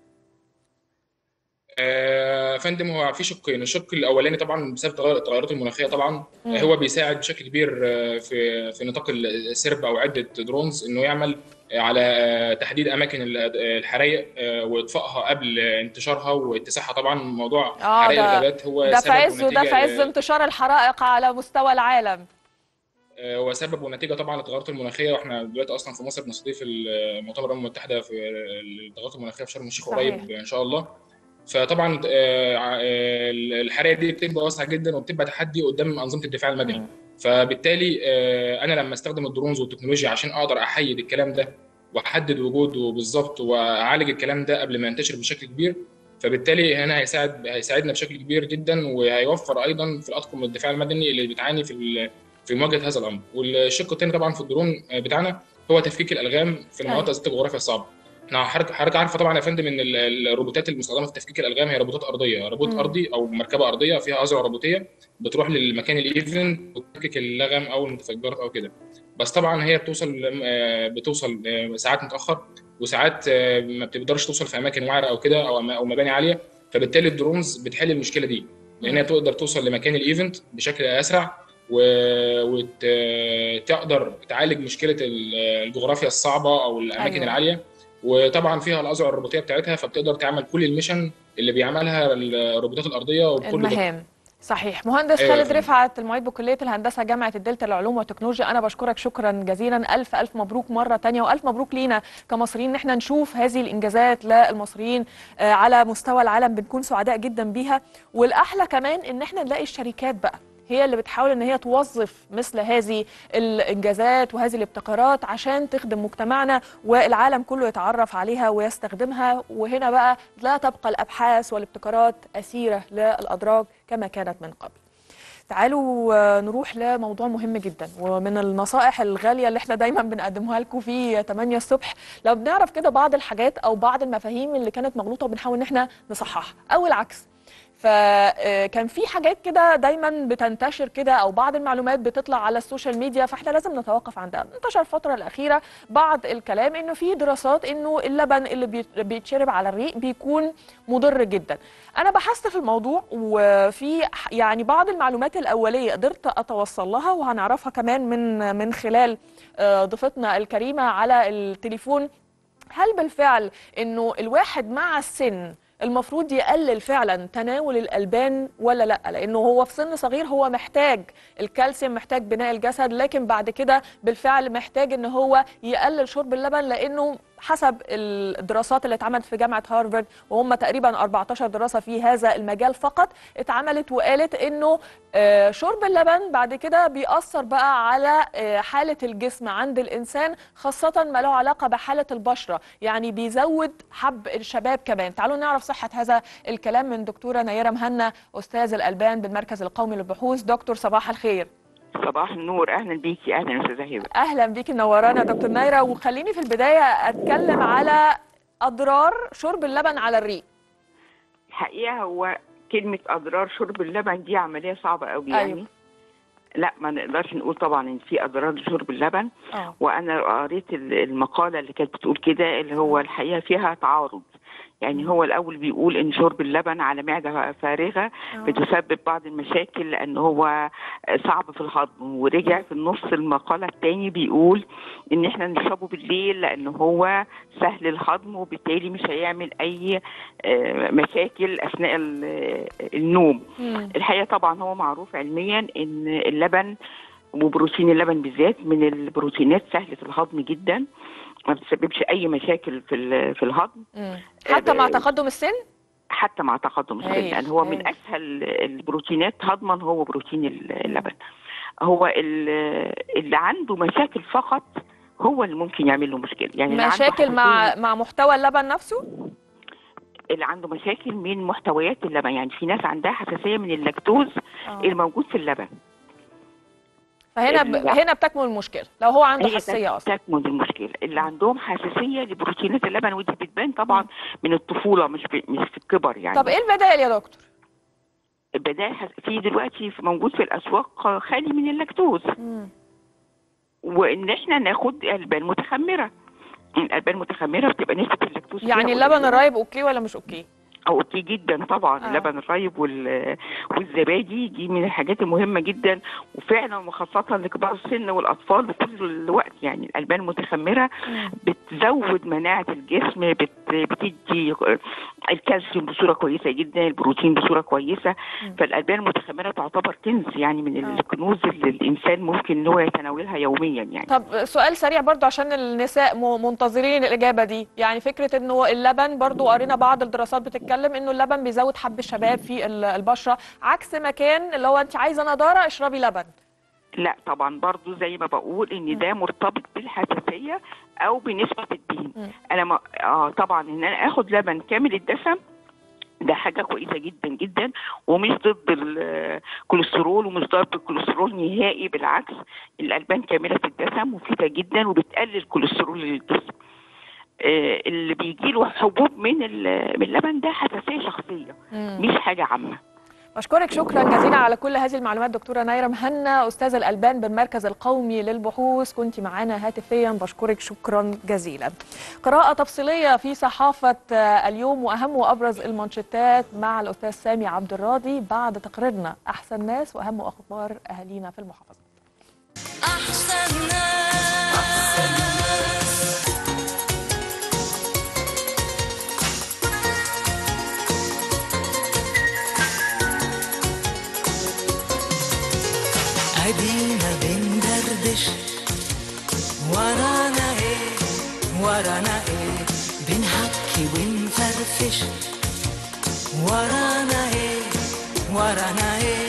آه، فندم هو في شقين الشق الاولاني طبعا بسبب تغير- التغيرات المناخيه طبعا مم. آه، هو بيساعد بشكل كبير آه، في في نطاق السرب او عده درونز انه يعمل آه، على آه، تحديد اماكن ال- آه، الحرايق آه، واطفائها قبل انتشارها واتساعها طبعا موضوع اه حرائق ده الغابات هو ده في سبب عز وده ونتيجه في عز ل- انتشار الحرائق على مستوى العالم آه، هو سبب ونتيجه طبعا للتغيرات المناخيه واحنا دلوقتي اصلا في مصر بنستضيف المؤتمر الامم المتحده في التغيرات المناخيه في شرم الشيخ صحيح. قريب ان شاء الله فطبعا آه، ع- آه، الحرائق دي بتبقى واسعه جدا وبتبقى تحدي قدام انظمه الدفاع المدني مم. فبالتالي آه، انا لما استخدم الدرونز والتكنولوجيا عشان اقدر احيد الكلام ده واحدد وجوده بالظبط واعالج الكلام ده قبل ما ينتشر بشكل كبير فبالتالي هنا هيساعد هيساعدنا بشكل كبير جدا وهيوفر ايضا في الاطقم الدفاع المدني اللي بتعاني في ال- في مواجهه هذا الامر والشق الثاني طبعا في الدرون بتاعنا هو تفكيك الالغام في المناطق ذات الجغرافيا الصعبه احنا حضرتك حضرتك عارفه طبعا يا فندم ان ال- الروبوتات المستخدمه في تفكيك الالغام هي روبوتات ارضيه روبوت مم. ارضي او مركبه ارضيه فيها اذرع روبوتيه بتروح للمكان الايفنت وتفكك اللغم او المتفجرات او كده بس طبعا هي بتوصل آه، بتوصل آه، ساعات متاخر وساعات آه، ما بتقدرش توصل في اماكن وعره او كده او او مباني عاليه فبالتالي الدرونز بتحل المشكله دي لان هي تقدر توصل لمكان الايفنت بشكل اسرع وتقدر تعالج مشكله ال- الجغرافيا الصعبه او الاماكن أيوة. العاليه وطبعا فيها الاذرع الروبوتيه بتاعتها فبتقدر تعمل كل الميشن اللي بيعملها الروبوتات الارضيه وبكل دقة. المهام صحيح مهندس أيوة يا خالد فندم. رفعت المعيد بكليه الهندسه جامعه الدلتا للعلوم والتكنولوجيا انا بشكرك شكرا جزيلا الف الف مبروك مره تانية والف مبروك لينا كمصريين ان احنا نشوف هذه الانجازات للمصريين آه، على مستوى العالم بنكون سعداء جدا بيها والاحلى كمان ان احنا نلاقي الشركات بقى هي اللي بتحاول ان هي توظف مثل هذه الانجازات وهذه الابتكارات عشان تخدم مجتمعنا والعالم كله يتعرف عليها ويستخدمها وهنا بقى لا تبقى الابحاث والابتكارات اسيره للادراج كما كانت من قبل. تعالوا آه، نروح لموضوع مهم جدا ومن النصائح الغاليه اللي احنا دايما بنقدمها لكم في 8 الصبح لو بنعرف كده بعض الحاجات او بعض المفاهيم اللي كانت مغلوطه وبنحاول ان احنا نصححها او العكس فكان في حاجات كده دايما بتنتشر كده او بعض المعلومات بتطلع على السوشيال ميديا فاحنا لازم نتوقف عندها انتشر الفتره الاخيره بعض الكلام انه في دراسات انه اللبن اللي بيت- بيتشرب على الريق بيكون مضر جدا انا بحثت في الموضوع وفي ح- يعني بعض المعلومات الاوليه قدرت اتوصل لها وهنعرفها كمان من من خلال آه، ضيفتنا الكريمه على التليفون هل بالفعل انه الواحد مع السن المفروض يقلل فعلا تناول الالبان ولا لا لانه هو في سن صغير هو محتاج الكالسيوم محتاج بناء الجسد لكن بعد كده بالفعل محتاج ان هو يقلل شرب اللبن لانه حسب الدراسات اللي اتعملت في جامعه هارفارد وهم تقريبا 14 دراسه في هذا المجال فقط اتعملت وقالت انه آه، شرب اللبن بعد كده بيأثر بقى على آه، حاله الجسم عند الانسان خاصه ما له علاقه بحاله البشره يعني بيزود حب الشباب كمان تعالوا نعرف صحه هذا الكلام من دكتوره نيره مهنا استاذ الالبان بالمركز القومي للبحوث دكتور صباح الخير صباح النور اهلا بيكي اهلا استاذه هبه اهلا بيكي منورانا يا دكتور نايره وخليني في البدايه اتكلم على اضرار شرب اللبن على الريق الحقيقه هو كلمه اضرار شرب اللبن دي عمليه صعبه قوي أيوة. يعني لا ما نقدرش نقول طبعا ان في اضرار لشرب اللبن اه وانا قريت ال- المقاله اللي كانت بتقول كده اللي هو الحقيقه فيها تعارض يعني هو الاول بيقول ان شرب اللبن على معده فارغه بتسبب بعض المشاكل لان هو صعب في الهضم ورجع في النص المقاله الثاني بيقول ان احنا نشربه بالليل لان هو سهل الهضم وبالتالي مش هيعمل اي آه، مشاكل اثناء ال- النوم الحقيقه طبعا هو معروف علميا ان اللبن وبروتين اللبن بالذات من البروتينات سهله الهضم جدا ما بتسببش اي مشاكل في ال- في الهضم مم. حتى مع تقدم السن حتى مع تقدم السن هايل، لان هو من هايل. اسهل البروتينات هضما هو بروتين اللبن هو ال- اللي عنده مشاكل فقط هو اللي ممكن يعمل له مشكله يعني اللي عنده مشاكل مع حساسية- مع محتوى اللبن نفسه اللي عنده مشاكل من محتويات اللبن يعني في ناس عندها حساسيه من اللاكتوز آه. الموجود في اللبن فهنا ب... ال- هنا بتكمن المشكله لو هو عنده هي حساسيه تك- اصلا تكمن المشكله اللي عندهم حساسيه لبروتينات اللبن ودي بتبان طبعا من الطفوله مش في مش في الكبر يعني طب ايه البدائل يا دكتور البدائل حس- في دلوقتي في- موجود في الاسواق خالي من اللاكتوز وان احنا ناخد البان متخمره الالبان المتخمره بتبقى نسبه اللاكتوز فيها يعني اللبن قليلة. الرايب اوكي ولا مش اوكي او اوكي جدا طبعا آه. آه. اللبن الرايب وال... والزبادي دي من الحاجات المهمه جدا وفعلا وخاصه لكبار السن والاطفال بكل الوقت يعني الالبان المتخمره بتزود مناعه الجسم بت... بتدي الكالسيوم بصوره كويسه جدا البروتين بصوره كويسه فالالبان المتخمره تعتبر كنز يعني من الكنوز اللي الانسان ممكن ان هو يتناولها يوميا يعني طب سؤال سريع برضو عشان النساء م- منتظرين الإجابة دي يعني فكرة إنه اللبن برضو قرينا بعض الدراسات بتتكلم إنه اللبن بيزود حب الشباب في ال- البشرة عكس ما كان اللي هو أنت عايزة نضارة اشربي لبن لا طبعا برضو زي ما بقول ان ده مرتبط بالحساسيه او بنسبه الدهن انا ما اه طبعا ان انا اخد لبن كامل الدسم ده حاجه كويسه جدا جدا ومش ضد الكوليسترول ومش ضد الكوليسترول نهائي بالعكس الالبان كامله الدسم مفيده جدا وبتقلل الكوليسترول للجسم آه، اللي بيجي له حبوب من ال- من اللبن ده حساسيه شخصيه مم. مش حاجه عامه بشكرك شكرا جزيلا على كل هذه المعلومات دكتورة نايرة مهنا أستاذ الألبان بالمركز القومي للبحوث كنت معنا هاتفيا بشكرك شكرا جزيلا قراءة تفصيلية في صحافة آه، اليوم وأهم وأبرز المانشيتات مع الأستاذ سامي عبد الراضي بعد تقريرنا أحسن ناس وأهم أخبار أهالينا في المحافظة أحسن ناس ادينا بندردش ورانا ايه ورانا ايه بنحكي ونفرفش ورانا ايه ورانا ايه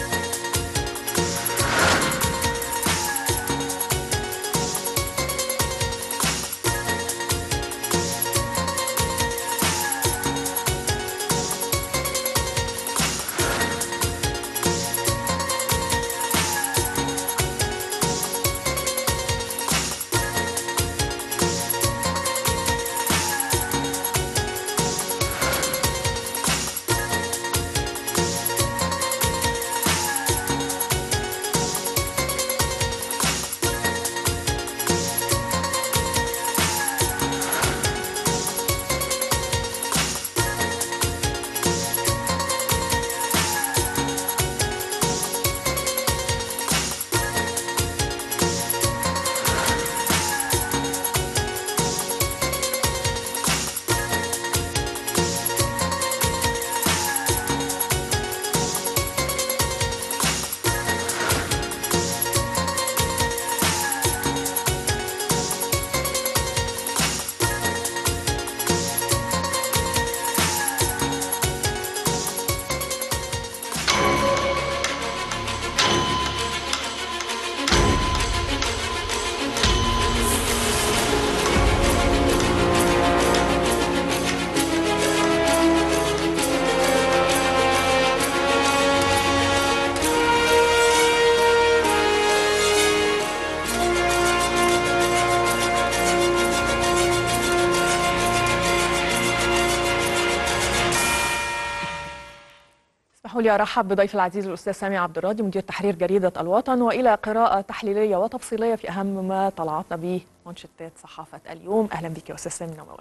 اسمحوا لي ارحب بضيف العزيز الاستاذ سامي عبد الراضي مدير تحرير جريده الوطن والى قراءه تحليليه وتفصيليه في اهم ما طلعتنا به منشطات صحافه اليوم اهلا بك يا استاذ سامي نورتنا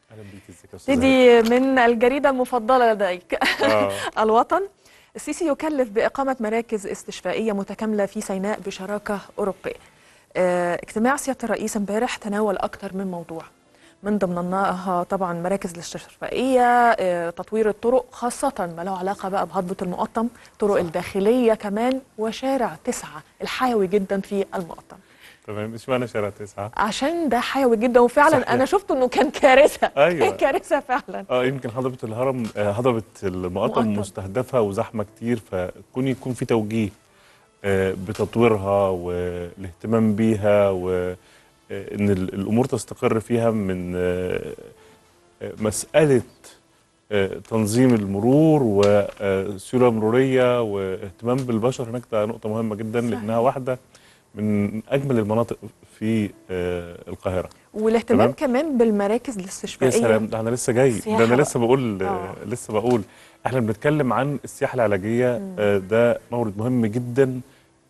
اهلا بيك ازيك يا استاذ نبتدي من الجريدة المفضلة لديك آه. الوطن السيسي يكلف بإقامة مراكز استشفائية متكاملة في سيناء بشراكة أوروبية آه، اجتماع سيادة الرئيس امبارح تناول أكثر من موضوع من ضمنها طبعا مراكز الاستشفائية آه، تطوير الطرق خاصة ما له علاقة بقى بهضبة المقطم طرق الداخلية كمان وشارع تسعة الحيوي جدا في المقطم تمام اشمعنى شارع تسعة؟ عشان ده حيوي جدا وفعلا صحيح. انا شفت انه كان كارثه أيوة. كارثه فعلا اه يمكن هضبة الهرم آه، هضبة المقطم مقطم. مستهدفة وزحمة كتير فكون يكون في توجيه آه، بتطويرها والاهتمام بيها وان الامور تستقر فيها من آه، آه، مسألة آه، تنظيم المرور وسيولة مرورية واهتمام بالبشر هناك ده نقطة مهمة جدا صحيح. لأنها واحدة من أجمل المناطق في آه، القاهرة والاهتمام تمام؟ كمان بالمراكز يا الاستشفائيه سلام ده انا لسه جاي سياحة ده انا بقى. لسه بقول آه. لسه بقول احنا بنتكلم عن السياحه العلاجيه آه، ده مورد مهم جدا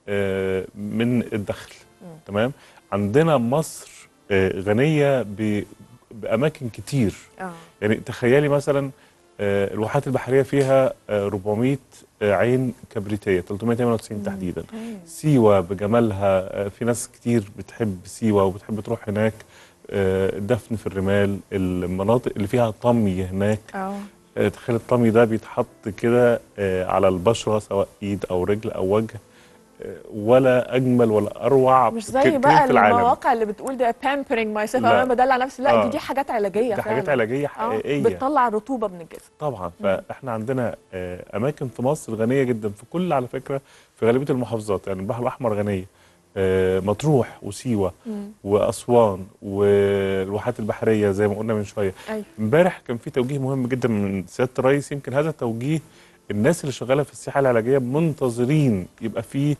آه، من الدخل تمام عندنا مصر آه، غنيه ب- باماكن كتير اه يعني تخيلي مثلا آه، الواحات البحريه فيها آه، 400 آه، عين كبريتيه 398 تحديدا سيوه بجمالها آه، في ناس كتير بتحب سيوه وبتحب تروح هناك آه، الدفن في الرمال المناطق اللي فيها طمي هناك اه آه، تخيل الطمي ده بيتحط كده آه، على البشره سواء ايد او رجل او وجه آه، ولا اجمل ولا اروع مش ك- زي كريم بقى في العالم المواقع اللي بتقول ده pampering myself لا. انا بدلع نفسي لا آه. دي دي حاجات علاجيه ده حاجات فعلا. علاجيه آه، حقيقيه بتطلع رطوبه من الجسم طبعا فاحنا عندنا آه، اماكن في مصر غنيه جدا في كل على فكره في غالبيه المحافظات يعني البحر الاحمر غنيه آه، مطروح وسيوه مم. واسوان والواحات البحريه زي ما قلنا من شويه ايوه امبارح كان في توجيه مهم جدا من سياده الرئيس يمكن هذا التوجيه الناس اللي شغاله في السياحه العلاجيه منتظرين يبقى في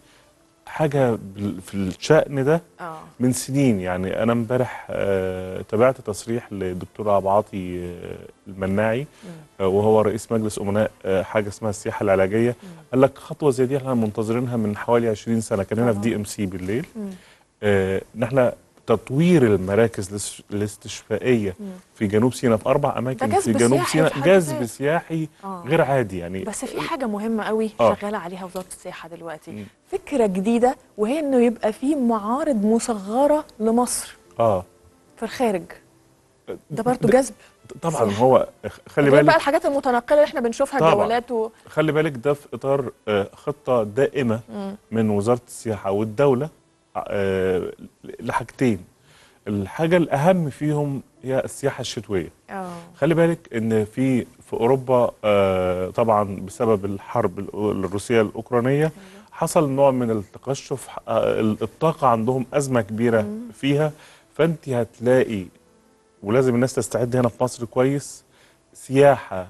حاجه بال- في الشأن ده اه من سنين يعني انا امبارح آه تابعت تصريح للدكتور عبد العاطي آه المناعي آه وهو رئيس مجلس امناء آه حاجه اسمها السياحه العلاجيه قال لك خطوه زي دي احنا منتظرينها من حوالي 20 سنه كان هنا في دي ام سي بالليل مم. آه ان احنا تطوير المراكز الاس- الاستشفائيه مم. في جنوب سيناء في اربع اماكن جذب في جنوب سياحي سيناء في حد جذب ذاته. سياحي آه. غير عادي يعني بس في حاجه مهمه قوي آه. شغاله عليها وزاره السياحه دلوقتي مم. فكره جديده وهي انه يبقى في معارض مصغره لمصر اه في الخارج ده برضه جذب طبعا هو خلي غير بقى بالك الحاجات المتنقله اللي احنا بنشوفها طبعاً. جولات و... خلي بالك ده في اطار آه، خطه دائمه مم. من وزاره السياحه والدوله آه، لحاجتين الحاجه الاهم فيهم هي السياحه الشتويه اه خلي بالك ان في في اوروبا آه، طبعا بسبب الحرب الأو- الروسيه الاوكرانيه حصل نوع من التقشف آه، الطاقه عندهم ازمه كبيره فيها فانت هتلاقي ولازم الناس تستعد هنا في مصر كويس سياحه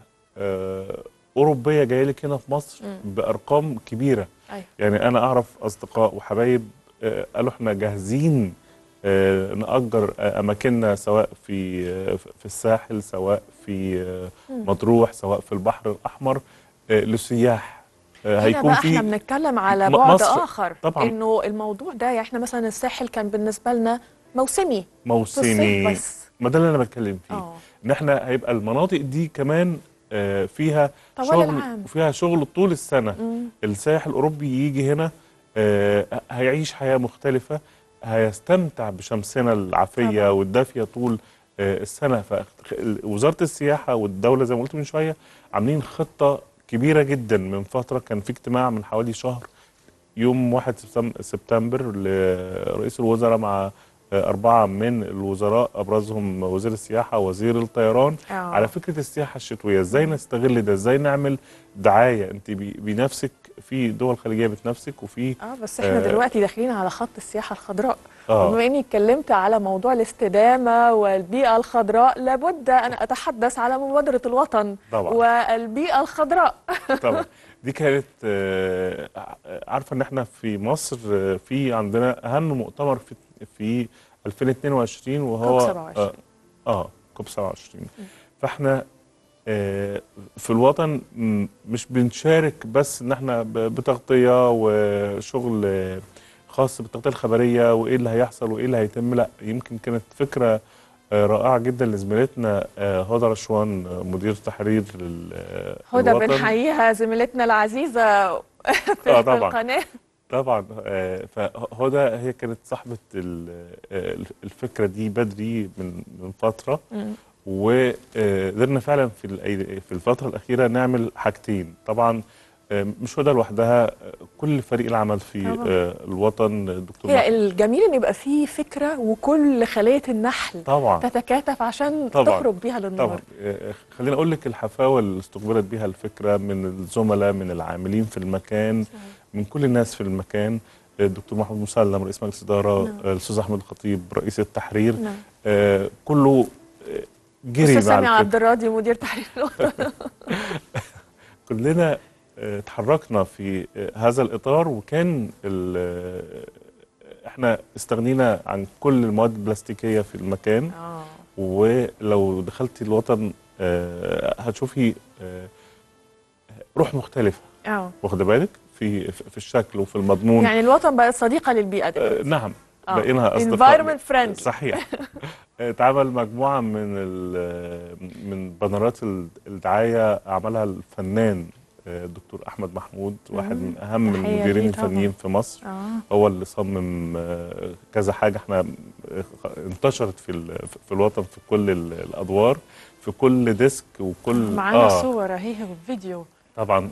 آه، اوروبيه جايه لك هنا في مصر مم. بارقام كبيره ايوه يعني انا اعرف اصدقاء وحبايب آه، قالوا احنا جاهزين آه، نأجر آه، اماكننا سواء في آه، في الساحل سواء في آه، مم. مطروح سواء في البحر الاحمر آه، للسياح آه، هنا هيكون بقى في احنا بنتكلم على م- بعد مصر- اخر طبعاً. انه الموضوع ده يعني احنا مثلا الساحل كان بالنسبه لنا موسمي في الصيف موسمي بس ما ده اللي انا بتكلم فيه اه ان احنا هيبقى المناطق دي كمان آه، فيها طوال شغل العام. وفيها شغل طول السنه مم. السائح الاوروبي يجي هنا آه، هيعيش حياه مختلفه هيستمتع بشمسنا العافيه طبعاً. والدافيه طول آه، السنه فوزاره السياحه والدوله زي ما قلت من شويه عاملين خطه كبيره جدا من فتره كان في اجتماع من حوالي شهر يوم 1 سبتم- سبتمبر لرئيس الوزراء مع آه، أربعة من الوزراء أبرزهم وزير السياحة وزير الطيران آه. على فكرة السياحة الشتوية إزاي نستغل ده إزاي نعمل دعاية أنت بي- بنفسك في دول خليجية بتنافسك وفي اه بس احنا آه، دلوقتي داخلين على خط السياحه الخضراء آه. وبما اني اتكلمت على موضوع الاستدامه والبيئه الخضراء لابد ان اتحدث على مبادره الوطن طبعاً. والبيئه الخضراء طبعا دي كانت آه، عارفة إن إحنا في مصر آه، في عندنا أهم مؤتمر في في 2022 وهو كوب 27. آه, آه كوب 27 فإحنا آه، في الوطن م- مش بنشارك بس ان احنا ب- بتغطيه وشغل آه، خاص بالتغطيه الخبريه وايه اللي هيحصل وايه اللي هيتم لا يمكن كانت فكره آه، رائعه جدا لزميلتنا آه، هدى رشوان آه، مدير تحرير ال- آه، هدى الوطن. بنحييها زميلتنا العزيزه في آه، في طبعاً. القناه طبعا آه، فهدى هي كانت صاحبه ال- آه، الفكره دي بدري من من فتره مم. وقدرنا فعلا في الأي- في الفتره الاخيره نعمل حاجتين طبعا آه، مش هدى لوحدها آه، كل فريق العمل في طبعاً. آه، الوطن الدكتور هي محمد الجميل ان يبقى فيه فكره وكل خليه النحل طبعا تتكاتف عشان طبعا تخرج بيها للنور طبعا آه، خليني اقول لك الحفاوه اللي استقبلت بيها الفكره من الزملاء من العاملين في المكان من كل الناس في المكان آه، الدكتور محمود مسلم رئيس مجلس اداره نعم. آه، الاستاذ احمد الخطيب رئيس التحرير نعم. آه، كله آه، جري استاذ مع سامي الفكره عبد الراضي مدير تحرير الوطن كلنا آه، اتحركنا في آه، هذا الاطار وكان ال- آه، احنا استغنينا عن كل المواد البلاستيكيه في المكان اه ولو دخلتي الوطن آه، هتشوفي آه، روح مختلفه اه واخده بالك في في الشكل وفي المضمون يعني الوطن بقت صديقه للبيئه آه، دلوقتي نعم آه. بقينا اصدقاء environment friendly صحيح اتعمل مجموعه من ال- من بانرات ال- الدعايه عملها الفنان آه، الدكتور احمد محمود واحد مم. من اهم تحية المديرين ليه طبعاً. الفنيين في مصر اه هو اللي صمم آه، كذا حاجه احنا آه، انتشرت في ال- في الوطن في كل ال- الادوار في كل ديسك وكل معانا صور اهي والفيديو طبعا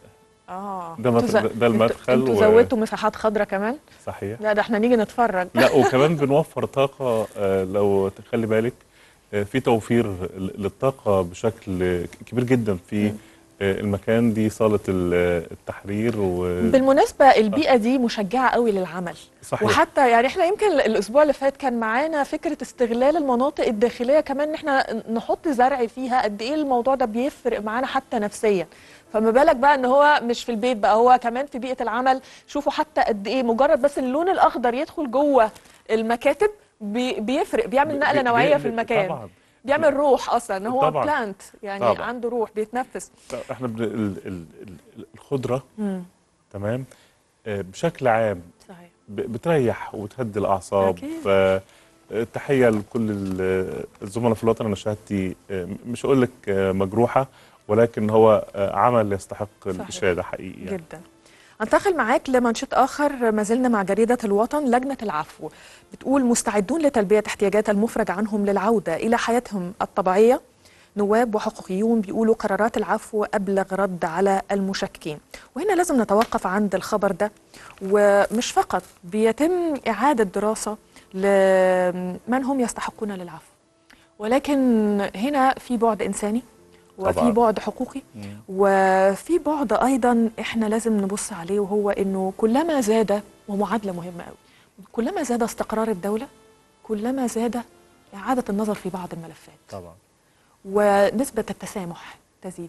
اه ده انتوا مدخل- ز- ده انتوا- المدخل انتوا و- زودتوا مساحات خضراء كمان صحيح لا ده احنا نيجي نتفرج لا وكمان بنوفر طاقة آه، لو تخلي بالك آه، في توفير ل- للطاقة بشكل كبير جدا في آه، المكان دي صالة ال- التحرير و بالمناسبة البيئة دي مشجعة قوي للعمل صحيح. وحتى يعني احنا يمكن الأسبوع اللي فات كان معانا فكرة استغلال المناطق الداخلية كمان ان احنا نحط زرع فيها قد ايه الموضوع ده بيفرق معانا حتى نفسيا فما بالك بقى ان هو مش في البيت بقى هو كمان في بيئة العمل شوفوا حتى قد ايه مجرد بس اللون الأخضر يدخل جوه المكاتب بي بيفرق بيعمل نقلة بي- نوعية في بي- المكان طبعا بيعمل روح اصلا ان هو طبعاً. بلانت يعني طبعاً. عنده روح بيتنفس احنا بن... ال... ال... ال- الخضرة مم. تمام آه، بشكل عام صحيح ب- بتريح وتهدي الأعصاب أكيد. ف آه، تحية لكل ال- الزملاء في الوطن أنا شهادتي آه، مش هقول لك آه، مجروحة ولكن هو آه، عمل يستحق صحيح. الإشادة حقيقي يعني. جدا انتقل معاك لمنشط اخر ما زلنا مع جريده الوطن لجنه العفو بتقول مستعدون لتلبيه احتياجات المفرج عنهم للعوده الى حياتهم الطبيعيه نواب وحقوقيون بيقولوا قرارات العفو ابلغ رد على المشككين وهنا لازم نتوقف عند الخبر ده ومش فقط بيتم اعاده دراسه لمن هم يستحقون للعفو ولكن هنا في بعد انساني وفي طبعاً. بعد حقوقي وفي بعد ايضا احنا لازم نبص عليه وهو انه كلما زاد ومعادله مهمه قوي كلما زاد استقرار الدوله كلما زاد اعاده النظر في بعض الملفات طبعا ونسبه التسامح تزيد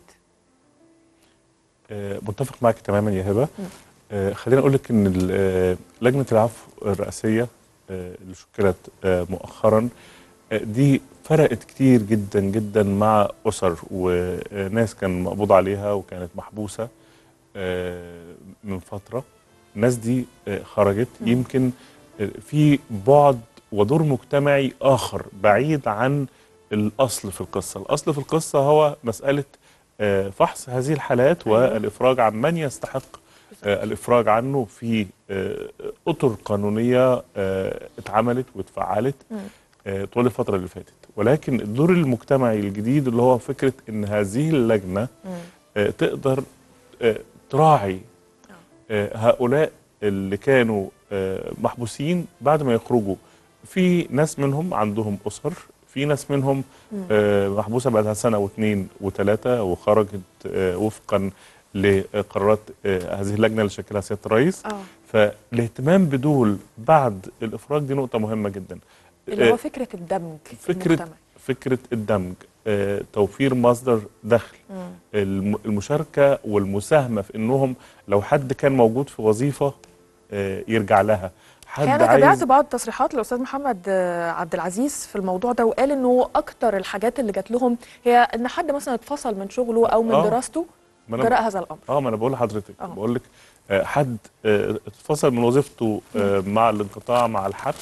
آه، متفق معك تماما يا هبه آه، خليني اقول لك ان ال- آه، لجنه العفو الرئاسيه آه، اللي شكلت آه، مؤخرا آه، دي فرقت كتير جدا جدا مع اسر وناس كان مقبوض عليها وكانت محبوسه آه، من فتره الناس دي آه، خرجت يمكن آه، في بعد ودور مجتمعي اخر بعيد عن الاصل في القصه الاصل في القصه هو مساله آه، فحص هذه الحالات والافراج عن من يستحق آه، الافراج عنه في آه، اطر قانونيه آه، اتعملت واتفعلت آه، طوال الفتره اللي فاتت ولكن الدور المجتمعي الجديد اللي هو فكره ان هذه اللجنه آه، تقدر آه، تراعي آه، هؤلاء اللي كانوا آه، محبوسين بعد ما يخرجوا في ناس منهم عندهم اسر في ناس منهم مم. آه، محبوسه بقى سنه واثنين وثلاثه وخرجت آه، وفقا لقرارات آه، هذه اللجنه اللي شكلها سياده الرئيس اه فالاهتمام بدول بعد الافراج دي نقطه مهمه جدا اللي هو آه، فكره الدمج في فكره المجتمع. فكره الدمج آه، توفير مصدر دخل مم. الم- المشاركه والمساهمه في انهم لو حد كان موجود في وظيفه آه، يرجع لها حد انا عايز تابعت بعض تصريحات الاستاذ محمد آه، عبد العزيز في الموضوع ده وقال انه اكتر الحاجات اللي جات لهم هي ان حد مثلا اتفصل من شغله او من آه. دراسته ما أنا- جراء هذا الامر اه ما انا بقول لحضرتك آه. بقول لك آه، حد آه، اتفصل من وظيفته آه، مع الانقطاع مع الحبس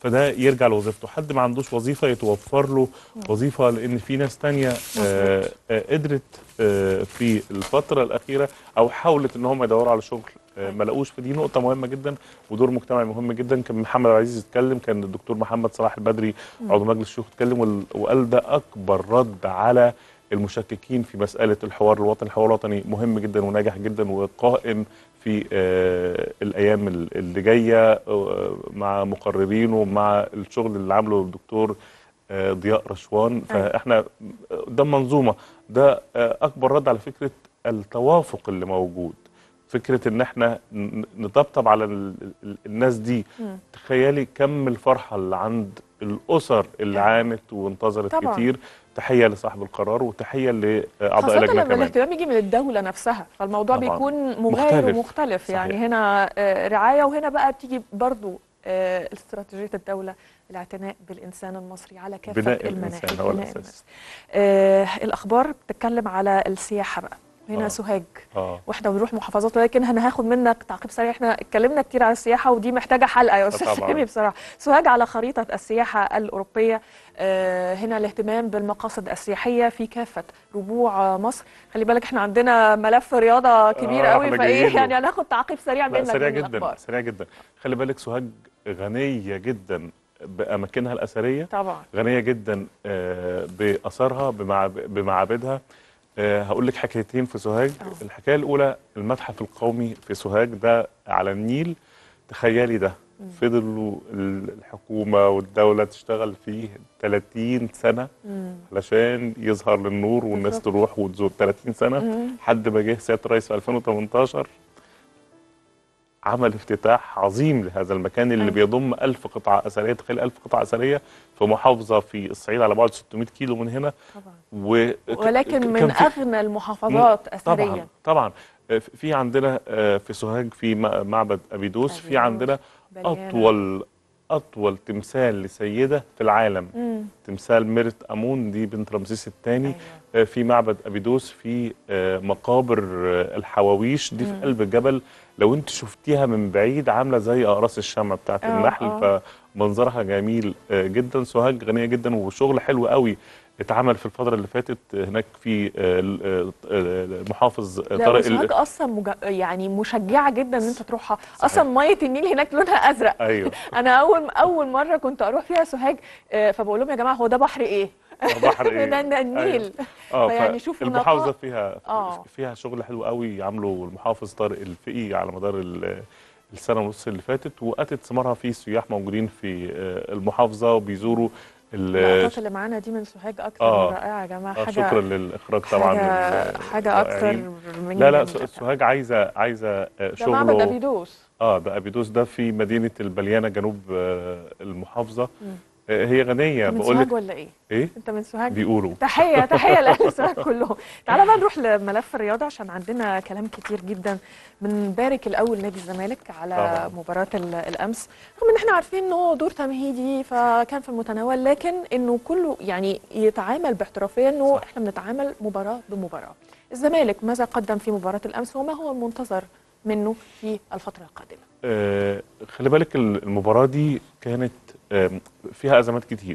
فده يرجع لوظيفته حد ما عندوش وظيفه يتوفر له وظيفه لان في ناس تانية آه، آه، قدرت آه، في الفتره الاخيره او حاولت ان هم يدوروا على شغل آه، ما لقوش فدي نقطه مهمه جدا ودور مجتمعي مهم جدا كان محمد عبد العزيز اتكلم كان الدكتور محمد صلاح البدري مم. عضو مجلس الشيوخ اتكلم وال- وقال ده اكبر رد على المشككين في مساله الحوار الوطني الحوار الوطني مهم جدا وناجح جدا وقائم في آه، الايام ال- اللي جايه آه، مع مقررينه مع الشغل اللي عامله الدكتور آه، ضياء رشوان فاحنا قدام منظومه ده آه، اكبر رد على فكره التوافق اللي موجود فكره ان احنا ن- نطبطب على ال- ال- الناس دي مم. تخيلي كم الفرحه اللي عند الاسر اللي عانت وانتظرت طبعاً. كتير تحيه لصاحب القرار وتحيه لاعضاء خاصة اللجنه لما كمان الاهتمام يجي من الدولة نفسها فالموضوع طبعاً. بيكون مغاير مختلف. ومختلف يعني صحيح. هنا آه، رعاية وهنا بقى بتيجي برضو آه، استراتيجية الدولة الاعتناء بالإنسان المصري على كافة بناء المناحي الانسان هو بناء الاساس الناس. آه، الأخبار بتتكلم على السياحة بقى هنا آه. سوهاج اه واحنا بنروح محافظات ولكن انا هاخد منك تعقيب سريع احنا اتكلمنا كتير على السياحه ودي محتاجه حلقه يا استاذ طبعاً. سامي بصراحه سوهاج على خريطه السياحه الاوروبيه آه هنا الاهتمام بالمقاصد السياحيه في كافه ربوع آه، مصر خلي بالك احنا عندنا ملف رياضه كبير آه، قوي احنا فايه جايين له. يعني هناخد تعقيب سريع لا منك سريع من جدا الأخبار. سريع جدا خلي بالك سوهاج غنيه جدا باماكنها الاثريه طبعا غنيه جدا آه، باثارها بمعاب- بمعابدها آه، هقول لك حكايتين في سوهاج الحكايه الاولى المتحف القومي في سوهاج ده على النيل تخيلي ده فضلوا ال- الحكومه والدوله تشتغل فيه 30 سنه مم. علشان يظهر للنور والناس بالظبط. تروح وتزور 30 سنه مم. حد ما جه سياده الرئيس في 2018 عمل افتتاح عظيم لهذا المكان اللي أيوة. بيضم ألف قطعة أثرية تخيل ألف قطعة أثرية في محافظة في الصعيد على بعد 600 كيلو من هنا طبعا و... ولكن كان من في- اغنى المحافظات اثريا طبعا طبعا آه، في عندنا آه، في سوهاج في م- معبد أبيدوس في عندنا بليانة. أطول أطول تمثال لسيدة في العالم مم. تمثال ميرت أمون دي بنت رمسيس الثاني أيوة. في معبد أبيدوس في آه، مقابر آه، الحواويش دي في مم. قلب الجبل لو انت شفتيها من بعيد عامله زي اقراص الشمع بتاعت آه، النحل آه. فمنظرها جميل آه، جدا سوهاج غنيه جدا وشغل حلو قوي اتعمل في الفتره اللي فاتت هناك في آه، ال- آه، آه، المحافظ لا طارق وسوهاج اصلا مج... يعني مشجعه جدا ان انت تروحها اصلا ميه النيل هناك لونها ازرق ايوه انا اول اول مره كنت اروح فيها سوهاج آه، فبقول لهم يا جماعه هو ده بحر ايه بحر ايه ده ده النيل أيوة. اه فيعني ف- شوفوا المحافظه نقاء. فيها اه فيها شغل حلو قوي عامله المحافظ طارق الفقي على مدار ال- السنه ونص اللي فاتت واتت ثمارها في سياح موجودين في آه، المحافظه وبيزوروا ال- اللقطات اللي معانا دي من سوهاج اكتر آه. من رائعه يا جماعه آه حاجه شكرا للاخراج طبعا حاجه, لل- حاجة اكتر الرائعين. من لا لا جميلة. س- سوهاج عايزه عايزه آه، ده شغله معبد ابيدوس اه ده ابيدوس ده في مدينه البليانه جنوب آه، المحافظه مم. آه، هي غنيه انت من بقول سوهاج لك ولا ايه؟ ايه انت من سوهاج بيقولوا تحيه تحيه لاهل سوهاج كلهم تعالى بقى نروح لملف الرياضه عشان عندنا كلام كتير جدا بنبارك الاول نادي الزمالك على طبعاً. مباراه ال- الامس رغم ان احنا عارفين ان هو دور تمهيدي فكان في المتناول لكن انه كله يعني يتعامل باحترافيه انه احنا بنتعامل مباراه بمباراه الزمالك ماذا قدم في مباراه الامس وما هو المنتظر منه في الفتره القادمه آه، خلي بالك ال- المباراة دي كانت آم، فيها أزمات كتير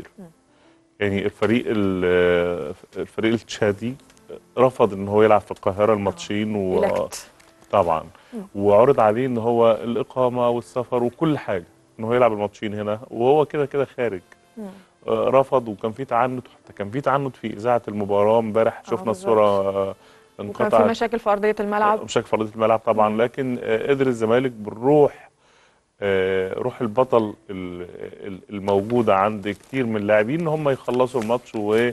يعني الفريق ال- آه، الفريق التشادي رفض ان هو يلعب في القاهرة الماتشين و إلكت. طبعا مم. وعرض عليه ان هو الإقامة والسفر وكل حاجة ان هو يلعب الماتشين هنا وهو كده كده خارج آه، رفض وكان في تعنت حتى كان في تعنت في إذاعة المباراة امبارح شفنا بالظبط. الصورة آه، وكان في انقطعت مشاكل في ارضيه الملعب بشكل في ارضيه الملعب طبعا لكن آه، قدر الزمالك بالروح آه، روح البطل ال- ال- الموجوده عند كتير من اللاعبين ان هم يخلصوا الماتش و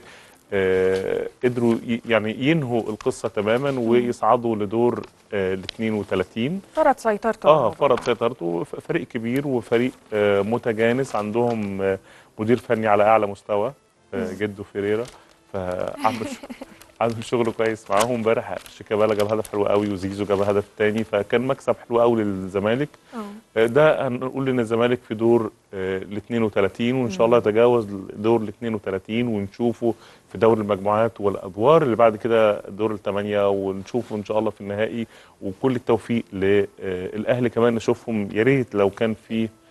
آه، قدروا ي- يعني ينهوا القصه تماما ويصعدوا لدور ال 32 فرض سيطرته اه فرض سيطرته ف- فريق كبير وفريق آه، متجانس عندهم آه، مدير فني على اعلى مستوى آه، مم. جدو فيريرا فعملوا ش- عملوا شغل كويس معاهم امبارح شيكابالا جاب هدف حلو قوي وزيزو جاب هدف تاني فكان مكسب حلو قوي للزمالك آه، ده هنقول ان الزمالك في دور ال 32 وان شاء الله يتجاوز دور ال 32 ونشوفه في دوري المجموعات والادوار اللي بعد كده دور الثمانيه ونشوفه ان شاء الله في النهائي وكل التوفيق للاهلي كمان نشوفهم يا ريت لو كان في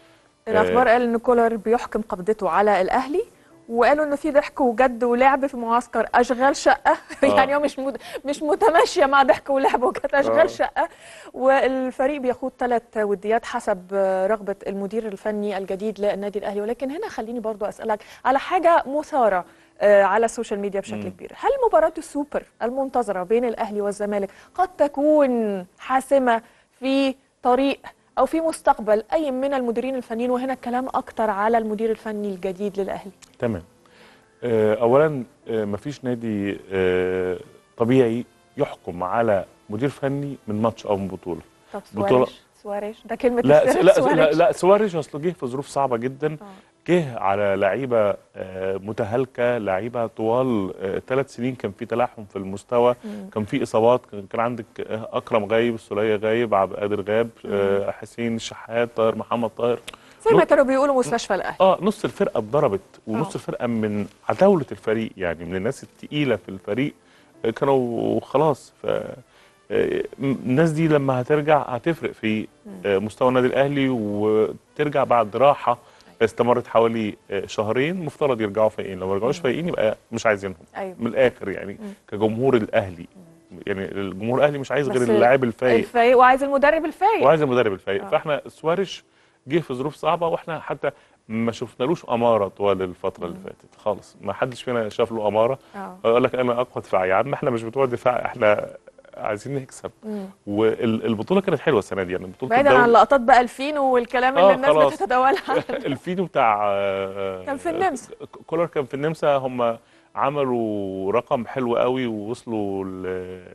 الاخبار آه، قال ان كولر بيحكم قبضته على الاهلي وقالوا انه في ضحك وجد ولعب في معسكر اشغال شقه آه. يعني هو مش مت... مش متماشيه مع ضحك ولعب وكانت اشغال آه. شقه والفريق بيخوض ثلاث وديات حسب رغبه المدير الفني الجديد للنادي الاهلي ولكن هنا خليني برضو اسالك على حاجه مثاره آه، على السوشيال ميديا بشكل مم. كبير هل مباراه السوبر المنتظره بين الاهلي والزمالك قد تكون حاسمه في طريق او في مستقبل اي من المديرين الفنيين وهنا الكلام اكتر على المدير الفني الجديد للاهلي تمام آه، اولا آه، مفيش نادي آه، طبيعي يحكم على مدير فني من ماتش او من بطوله طب بطولة- سواريش سواريش ده كلمه لا السر، لا لا, سواريش. لا سواريز اصله جه في ظروف صعبه جدا جه على لعيبه آه، متهالكه لعيبه طوال ثلاث سنين كان في تلاحم في المستوى مم. كان في اصابات كان كان عندك آه، اكرم غايب السوليه غايب عبد القادر غاب آه، حسين الشحات طاهر محمد طاهر زي ما كانوا بيقولوا مستشفى الاهلي اه نص الفرقه اتضربت ونص آه. الفرقه من عتاوله الفريق يعني من الناس التقيله في الفريق آه، كانوا خلاص ف آه، م- الناس دي لما هترجع هتفرق في آه، مستوى النادي الاهلي وترجع بعد راحه استمرت حوالي آه، شهرين مفترض يرجعوا فايقين لو ما رجعوش فايقين يبقى مش عايزينهم أيوة. من الاخر يعني كجمهور الاهلي يعني الجمهور الاهلي مش عايز غير بس اللاعب الفايق الفايق وعايز المدرب الفايق وعايز المدرب الفايق آه. فاحنا سواريش جه في ظروف صعبه واحنا حتى ما شفنالوش اماره طوال الفتره اللي فاتت خالص ما حدش فينا شاف له اماره آه. يقول لك انا اقوى دفاع يا عم احنا مش بتوع دفاع احنا عايزين نكسب مم. والبطوله كانت حلوه السنه دي يعني بطوله بعيدا عن الدوري لقطات بقى الفينو والكلام اللي آه، الناس خلاص. بتتداولها الفيديو بتاع آه، كان في النمسا. كولر كان في النمسا هم عملوا رقم حلو قوي ووصلوا ل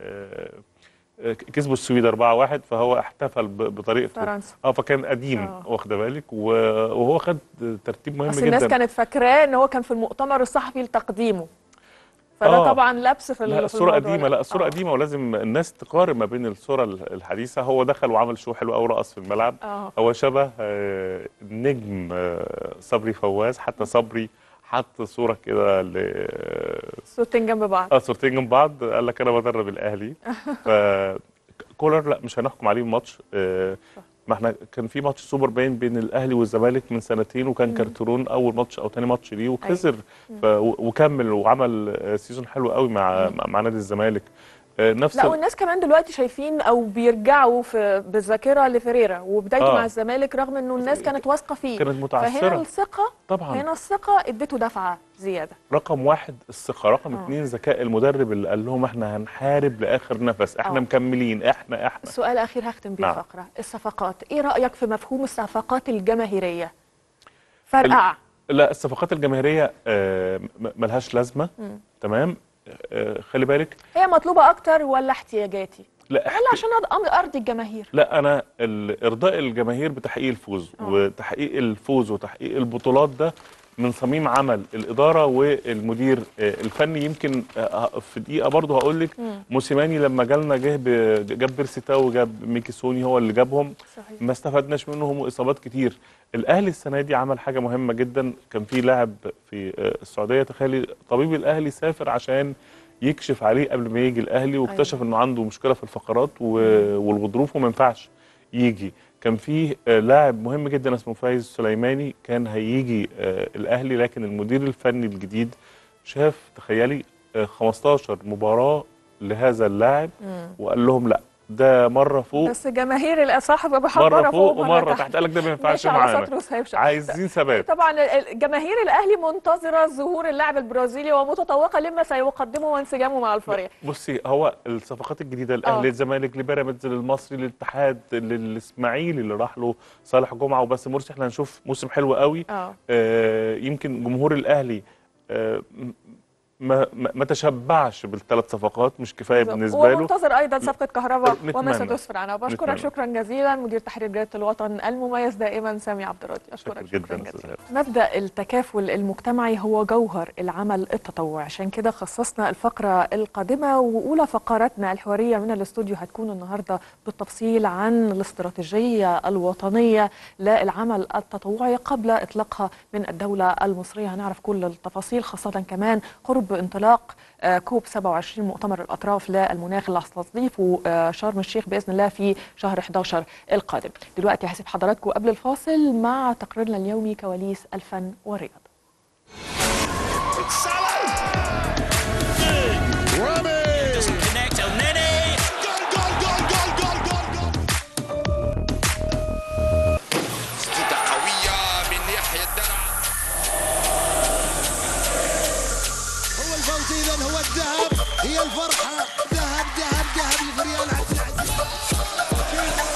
آه، كسبوا السويد 4-1 فهو احتفل ب- بطريقته فرنسا. اه فكان قديم آه. واخده بالك و- وهو خد ترتيب مهم بس جدا الناس كانت فاكراه ان هو كان في المؤتمر الصحفي لتقديمه فده آه. طبعا لبس في لا ال- في الصورة الموضوع قديمة ده. لا الصورة آه. قديمة ولازم الناس تقارن ما بين الصورة الحديثة هو دخل وعمل شو حلو قوي رقص في الملعب آه. هو شبه آه، نجم آه، صبري فواز حتى صبري حط صورة كده ل صورتين جنب بعض اه صورتين جنب بعض قال لك انا بدرب الاهلي ف كولر لا مش هنحكم عليه الماتش آه، ما احنا كان في ماتش سوبر باين بين الاهلي والزمالك من سنتين وكان مم. كارترون اول ماتش او تاني ماتش ليه وخسر أيوة. ف... و- وكمل وعمل آه، سيزون حلو قوي مع مع, مع نادي الزمالك آه، نفس لا ال- والناس كمان دلوقتي شايفين او بيرجعوا في بالذاكره لفريرا وبدايته آه. مع الزمالك رغم انه الناس كانت واثقه فيه كانت متعثرة. فهنا الثقه طبعا هنا الثقه اديته دفعه زياده رقم واحد الثقة رقم آه. اتنين ذكاء المدرب اللي قال لهم احنا هنحارب لآخر نفس احنا آه. مكملين احنا احنا السؤال الاخير هختم بيه نعم. الفقره الصفقات ايه رايك في مفهوم الصفقات الجماهيريه فرقع لا الصفقات الجماهيرية آه، م- ملهاش لازمة مم. تمام آه، خلي بالك هي مطلوبه اكتر ولا احتياجاتي لا ولا عشان أض- ارضي الجماهير لا انا ال- ارضاء الجماهير بتحقيق الفوز آه. وتحقيق الفوز وتحقيق البطولات ده من صميم عمل الاداره والمدير آه، الفني يمكن آه، في دقيقه برضه هقول لك مم. موسيماني لما جالنا جه ب- جاب بيرسي تاو وجاب ميكي سوني هو اللي جابهم صحيح. ما استفدناش منهم اصابات كتير الاهلي السنه دي عمل حاجه مهمه جدا كان في لاعب في آه، السعوديه تخيلي طبيب الاهلي سافر عشان يكشف عليه قبل ما يجي الاهلي واكتشف انه عنده مشكله في الفقرات و- والغضروف وما ينفعش يجي كان في آه، لاعب مهم جدا اسمه فايز سليماني كان هيجي آه، الاهلي لكن المدير الفني الجديد شاف تخيلي آه، 15 مباراه لهذا اللاعب مم. وقال لهم لا ده مره فوق بس جماهير الاصحاب مره محضره فوق ومره تحت قال لك ده ما ينفعش ماشي على معانا سطر وسايب شطر. عايزين ثبات طبعا ال- ال- جماهير الاهلي منتظره ظهور اللاعب البرازيلي ومتطوقه لما سيقدمه وانسجامه مع الفريق بصي هو الصفقات الجديده الاهلي آه. للزمالك لبيراميدز للمصري للاتحاد للاسماعيلي اللي راح له صالح جمعه وبس مرسي احنا هنشوف موسم حلو قوي اه آه يمكن جمهور الاهلي آه م- ما ما ما تشبعش بالثلاث صفقات مش كفايه بالنسبه له ومنتظر ايضا صفقه كهرباء وما نتمنى. ستسفر عنها بشكرك نتمنى. شكرا جزيلا مدير تحرير جريده الوطن المميز دائما سامي عبد الراضي اشكرك جدا جزيلا مبدأ التكافل المجتمعي هو جوهر العمل التطوعي عشان كده خصصنا الفقرة القادمة وأولى فقراتنا الحوارية من الاستوديو هتكون النهاردة بالتفصيل عن الاستراتيجية الوطنية للعمل التطوعي قبل إطلاقها من الدولة المصرية هنعرف كل التفاصيل خاصة كمان قرب قرب انطلاق آه، كوب 27 مؤتمر الأطراف للمناخ اللي هتستضيفه آه، شرم الشيخ بإذن الله في شهر 11 القادم دلوقتي هسيب حضراتكم قبل الفاصل مع تقريرنا اليومي كواليس الفن والرياضة Doesn't connect. El Nene. Gol, gol, gol, gol, gol, gol, gol. تسديدة قوية من يحيى الدرع هو الفوز اذا هو الذهب هي الفرحه ذهب ذهب ذهب لفريال عبد العزيز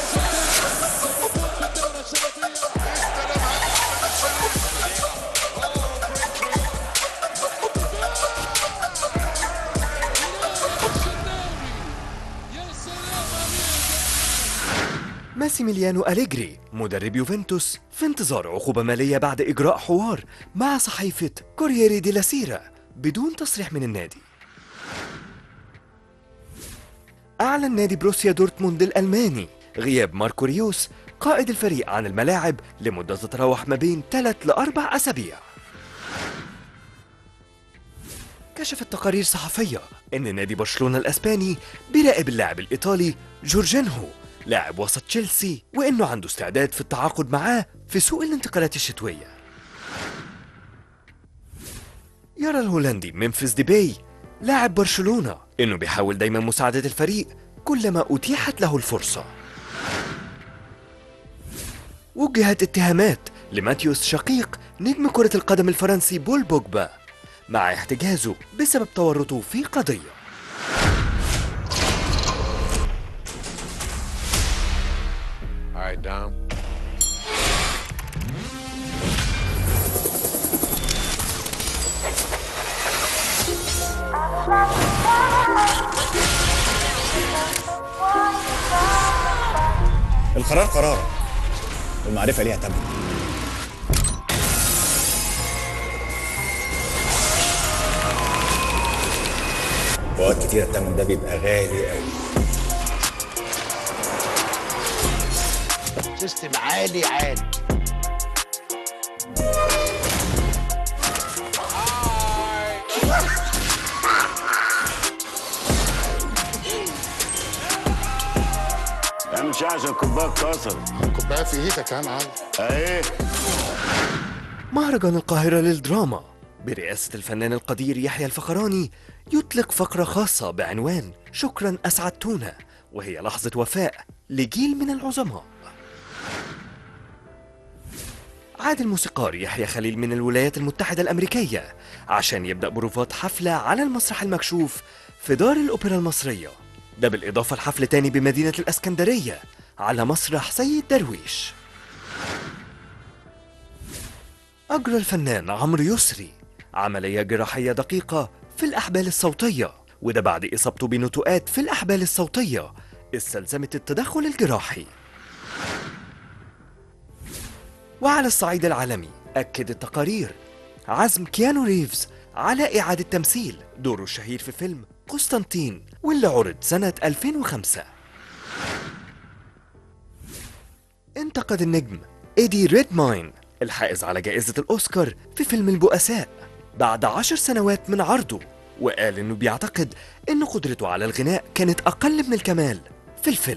ماسيميليانو أليجري مدرب يوفنتوس في انتظار عقوبة مالية بعد إجراء حوار مع صحيفة كورييري دي لا سيرا بدون تصريح من النادي أعلن نادي بروسيا دورتموند الألماني غياب ماركو ريوس قائد الفريق عن الملاعب لمدة تتراوح ما بين ثلاث لأربع أسابيع كشفت تقارير صحفية أن نادي برشلونة الأسباني بيراقب اللاعب الإيطالي جورجينهو لاعب وسط تشيلسي وإنه عنده استعداد في التعاقد معاه في سوق الانتقالات الشتوية يرى الهولندي ممفيس ديباي لاعب برشلونة إنه بيحاول دايما مساعدة الفريق كلما أتيحت له الفرصة وجهت اتهامات لماتيوس شقيق نجم كرة القدم الفرنسي بول بوجبا مع احتجازه بسبب تورطه في قضية All right, Dom. القرار قرارك والمعرفة ليها تمن وقت كتير التمن ده بيبقى غالي قوي سيستم عالي عالي يا مش عشان الكوبايه اتكسرت الكوبايه في ايدك يا معلم اهي مهرجان القاهرة للدراما برئاسة الفنان القدير يحيى الفخراني يطلق فقرة خاصة بعنوان شكرا أسعدتونا وهي لحظة وفاء لجيل من العظماء عاد الموسيقار يحيى خليل من الولايات المتحدة الأمريكية عشان يبدأ بروفات حفلة على المسرح المكشوف في دار الأوبرا المصرية ده بالإضافة لحفل تاني بمدينة الأسكندرية على مسرح سيد درويش أجرى الفنان عمرو يسري عملية جراحية دقيقة في الأحبال الصوتية وده بعد إصابته بنتوءات في الأحبال الصوتية استلزمت التدخل الجراحي وعلى الصعيد العالمي أكد التقارير عزم كيانو ريفز على إعادة تمثيل دوره الشهير في فيلم قسطنطين واللي عرض سنة 2005 انتقد النجم إيدي ريدماين الحائز على جائزة الأوسكار في فيلم البؤساء بعد عشر سنوات من عرضه وقال إنه بيعتقد إن قدرته على الغناء كانت أقل من الكمال في الفيلم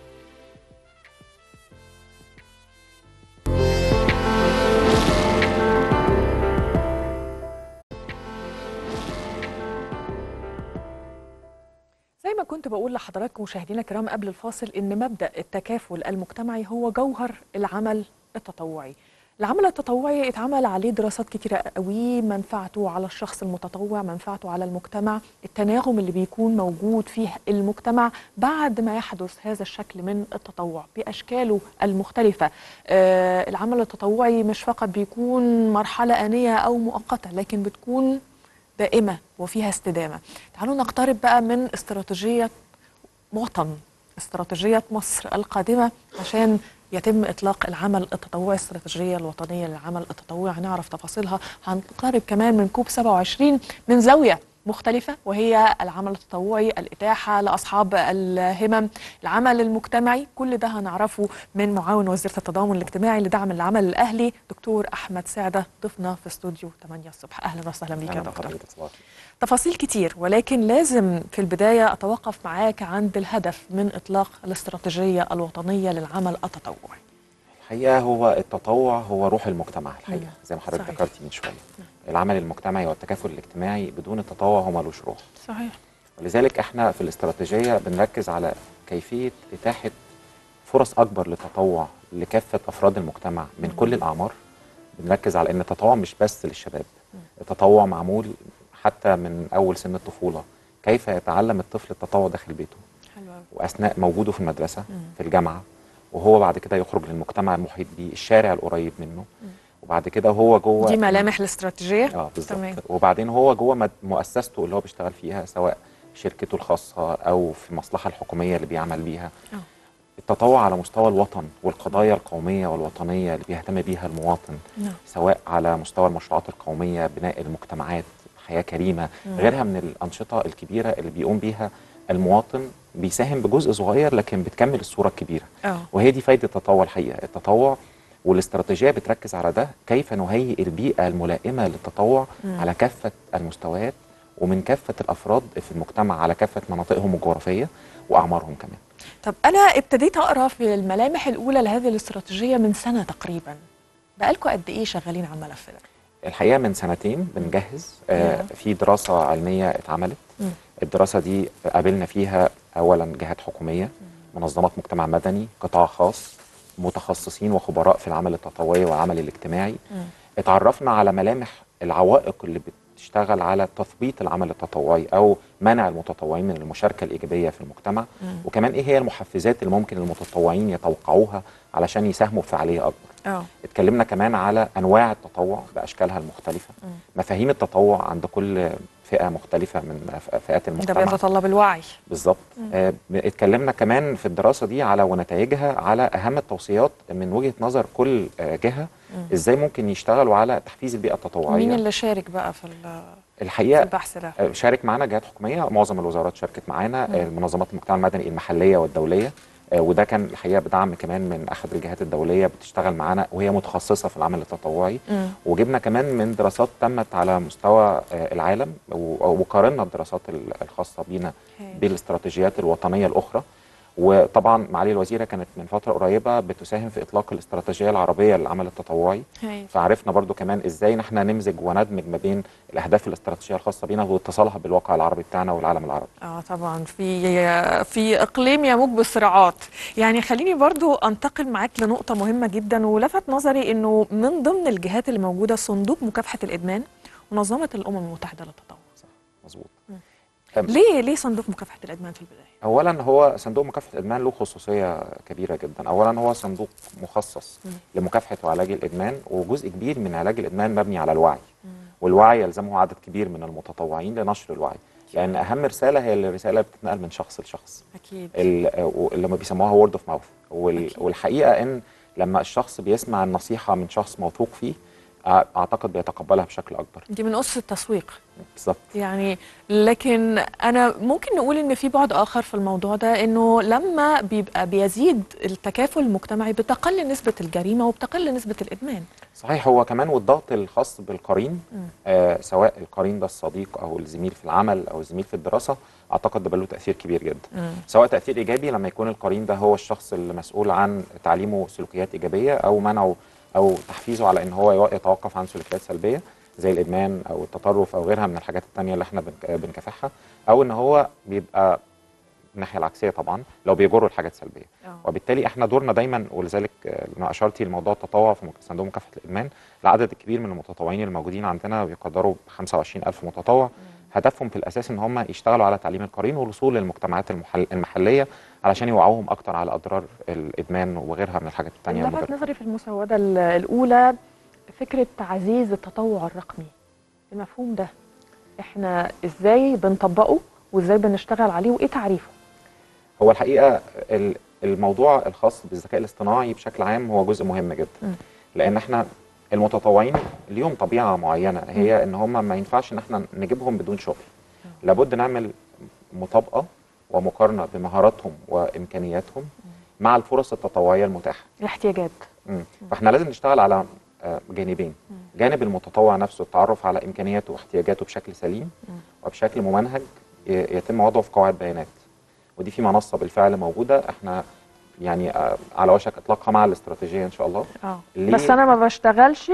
زي ما كنت بقول لحضراتكم مشاهدينا الكرام قبل الفاصل ان مبدا التكافل المجتمعي هو جوهر العمل التطوعي العمل التطوعي اتعمل عليه دراسات كتيرة قوي منفعته على الشخص المتطوع منفعته على المجتمع التناغم اللي بيكون موجود فيه المجتمع بعد ما يحدث هذا الشكل من التطوع بأشكاله المختلفة آه العمل التطوعي مش فقط بيكون مرحلة آنية أو مؤقتة لكن بتكون دائمة وفيها استدامة تعالوا نقترب بقى من استراتيجية وطن استراتيجية مصر القادمة عشان يتم إطلاق العمل التطوعي الاستراتيجية الوطنية للعمل التطوعي هنعرف تفاصيلها هنقترب كمان من كوب 27 من زاوية مختلفة وهي العمل التطوعي الإتاحة لأصحاب الهمم العمل المجتمعي كل ده هنعرفه من معاون وزيرة التضامن الاجتماعي لدعم العمل الأهلي دكتور أحمد سعدة ضيفنا في استوديو 8 الصبح أهلا وسهلا بيك يا دكتور تفاصيل كتير ولكن لازم في البداية أتوقف معاك عند الهدف من إطلاق الاستراتيجية الوطنية للعمل التطوعي الحقيقه هو التطوع هو روح المجتمع الحقيقه مم. زي ما حضرتك صحيح. ذكرتي من شويه العمل المجتمعي والتكافل الاجتماعي بدون التطوع هو ملوش روح صحيح ولذلك احنا في الاستراتيجيه بنركز على كيفيه اتاحه فرص اكبر للتطوع لكافه افراد المجتمع من كل الاعمار بنركز على ان التطوع مش بس للشباب التطوع معمول حتى من اول سن الطفوله كيف يتعلم الطفل التطوع داخل بيته حلو أوي. واثناء موجوده في المدرسه مم. في الجامعه وهو بعد كده يخرج للمجتمع المحيط بيه الشارع القريب منه وبعد كده هو جوه دي ملامح الاستراتيجية اه بالظبط تمام وبعدين هو جوه مد- مؤسسته اللي هو بيشتغل فيها سواء شركته الخاصه او في المصلحه الحكوميه اللي بيعمل بيها آه. التطوع على مستوى الوطن والقضايا القوميه والوطنيه اللي بيهتم بيها المواطن نعم. سواء على مستوى المشروعات القوميه بناء المجتمعات حياه كريمه مم. غيرها من الانشطه الكبيره اللي بيقوم بيها المواطن بيساهم بجزء صغير لكن بتكمل الصوره الكبيره اه وهي دي فايده التطوع الحقيقه التطوع والاستراتيجيه بتركز على ده كيف نهيئ البيئه الملائمه للتطوع مم. على كافه المستويات ومن كافه الافراد في المجتمع على كافه مناطقهم الجغرافيه واعمارهم كمان طب أنا ابتديت أقرأ في الملامح الأولى لهذه الاستراتيجية من سنة تقريبا بقالكم قد إيه شغالين على الملف ده؟ الحقيقه من سنتين بنجهز آه في دراسه علميه اتعملت مم. الدراسه دي قابلنا فيها اولا جهات حكوميه منظمات مجتمع مدني قطاع خاص متخصصين وخبراء في العمل التطوعي والعمل الاجتماعي اتعرفنا على ملامح العوائق اللي بتشتغل على تثبيط العمل التطوعي او منع المتطوعين من المشاركه الايجابيه في المجتمع مم. وكمان ايه هي المحفزات اللي ممكن المتطوعين يتوقعوها علشان يساهموا بفعاليه اكبر اه اتكلمنا كمان على انواع التطوع باشكالها المختلفه مم. مفاهيم التطوع عند كل فئه مختلفه من ف- فئات ده المجتمع بيتطلب الوعي بالظبط مم. آه، اتكلمنا كمان في الدراسه دي على ونتائجها على اهم التوصيات من وجهه نظر كل آه، جهه مم. ازاي ممكن يشتغلوا على تحفيز البيئه التطوعيه مين اللي شارك بقى في ال- في الحقيقه البحث ده؟ آه، شارك معانا جهات حكوميه معظم الوزارات شاركت معانا مم. آه، منظمات المجتمع المدني المحليه والدوليه آه، وده كان الحقيقه بدعم كمان من احد الجهات الدوليه بتشتغل معانا وهي متخصصه في العمل التطوعي مم. وجبنا كمان من دراسات تمت على مستوى آه، العالم و- وقارنا الدراسات ال- الخاصه بينا هايل. بالاستراتيجيات الوطنيه الاخرى وطبعا معالي الوزيره كانت من فتره قريبه بتساهم في اطلاق الاستراتيجيه العربيه للعمل التطوعي هايل. فعرفنا برضو كمان ازاي نحن نمزج وندمج ما بين الاهداف الاستراتيجيه الخاصه بينا واتصالها بالواقع العربي بتاعنا والعالم العربي اه طبعا في في اقليم يموج بالصراعات يعني خليني برضو انتقل معاك لنقطه مهمه جدا ولفت نظري انه من ضمن الجهات اللي موجوده صندوق مكافحه الادمان منظمه الامم المتحده للتطوع مظبوط مم. أم. ليه ليه صندوق مكافحه الادمان في البدايه اولا هو صندوق مكافحه الادمان له خصوصيه كبيره جدا اولا هو صندوق مخصص مم. لمكافحه وعلاج الادمان وجزء كبير من علاج الادمان مبني على الوعي والوعي يلزمه عدد كبير من المتطوعين لنشر الوعي لان اهم رساله هي الرساله اللي بتتنقل من شخص لشخص اكيد ال- اللي هم بيسموها وورد اوف ماوث والحقيقه ان لما الشخص بيسمع النصيحه من شخص موثوق فيه أع- اعتقد بيتقبلها بشكل اكبر دي من اسس التسويق بالظبط يعني لكن انا ممكن نقول ان في بعد اخر في الموضوع ده انه لما بيبقى بيزيد التكافل المجتمعي بتقل نسبه الجريمه وبتقل نسبه الادمان صحيح هو كمان والضغط الخاص بالقرين مم. آه سواء القرين ده الصديق او الزميل في العمل او الزميل في الدراسه اعتقد ده بقى له تاثير كبير جدا مم. سواء تاثير ايجابي لما يكون القرين ده هو الشخص اللي مسؤول عن تعليمه سلوكيات ايجابيه او منعه او تحفيزه على ان هو يو- يتوقف عن سلوكيات سلبيه زي الادمان او التطرف او غيرها من الحاجات التانية اللي احنا بنك- بنكافحها او ان هو بيبقى الناحيه العكسيه طبعا لو بيجروا لحاجات سلبيه آه. وبالتالي احنا دورنا دايما ولذلك آه، لما اشرتي لموضوع التطوع في مك- صندوق مكافحه الادمان العدد الكبير من المتطوعين الموجودين عندنا بيقدروا ب 25000 متطوع هدفهم في الاساس ان هم يشتغلوا على تعليم القرين والوصول للمجتمعات المحل المحليه علشان يوعوهم اكتر على اضرار الادمان وغيرها من الحاجات التانية لفت المضره نظري في المسوده ال- الاولى فكره تعزيز التطوع الرقمي المفهوم ده احنا ازاي بنطبقه وازاي بنشتغل عليه وايه تعريفه هو الحقيقه ال- الموضوع الخاص بالذكاء الاصطناعي بشكل عام هو جزء مهم جدا مم. لان احنا المتطوعين ليهم طبيعه معينه هي ان هم ما ينفعش ان احنا نجيبهم بدون شغل لابد نعمل مطابقه ومقارنه بمهاراتهم وامكانياتهم مع الفرص التطوعيه المتاحه الاحتياجات مم. فاحنا لازم نشتغل على آه، جانبين جانب المتطوع نفسه التعرف على امكانياته واحتياجاته بشكل سليم وبشكل ممنهج ي- يتم وضعه في قواعد بيانات ودي في منصه بالفعل موجوده احنا يعني آه، على وشك اطلاقها مع الاستراتيجيه ان شاء الله اه ليه؟ بس انا ما بشتغلش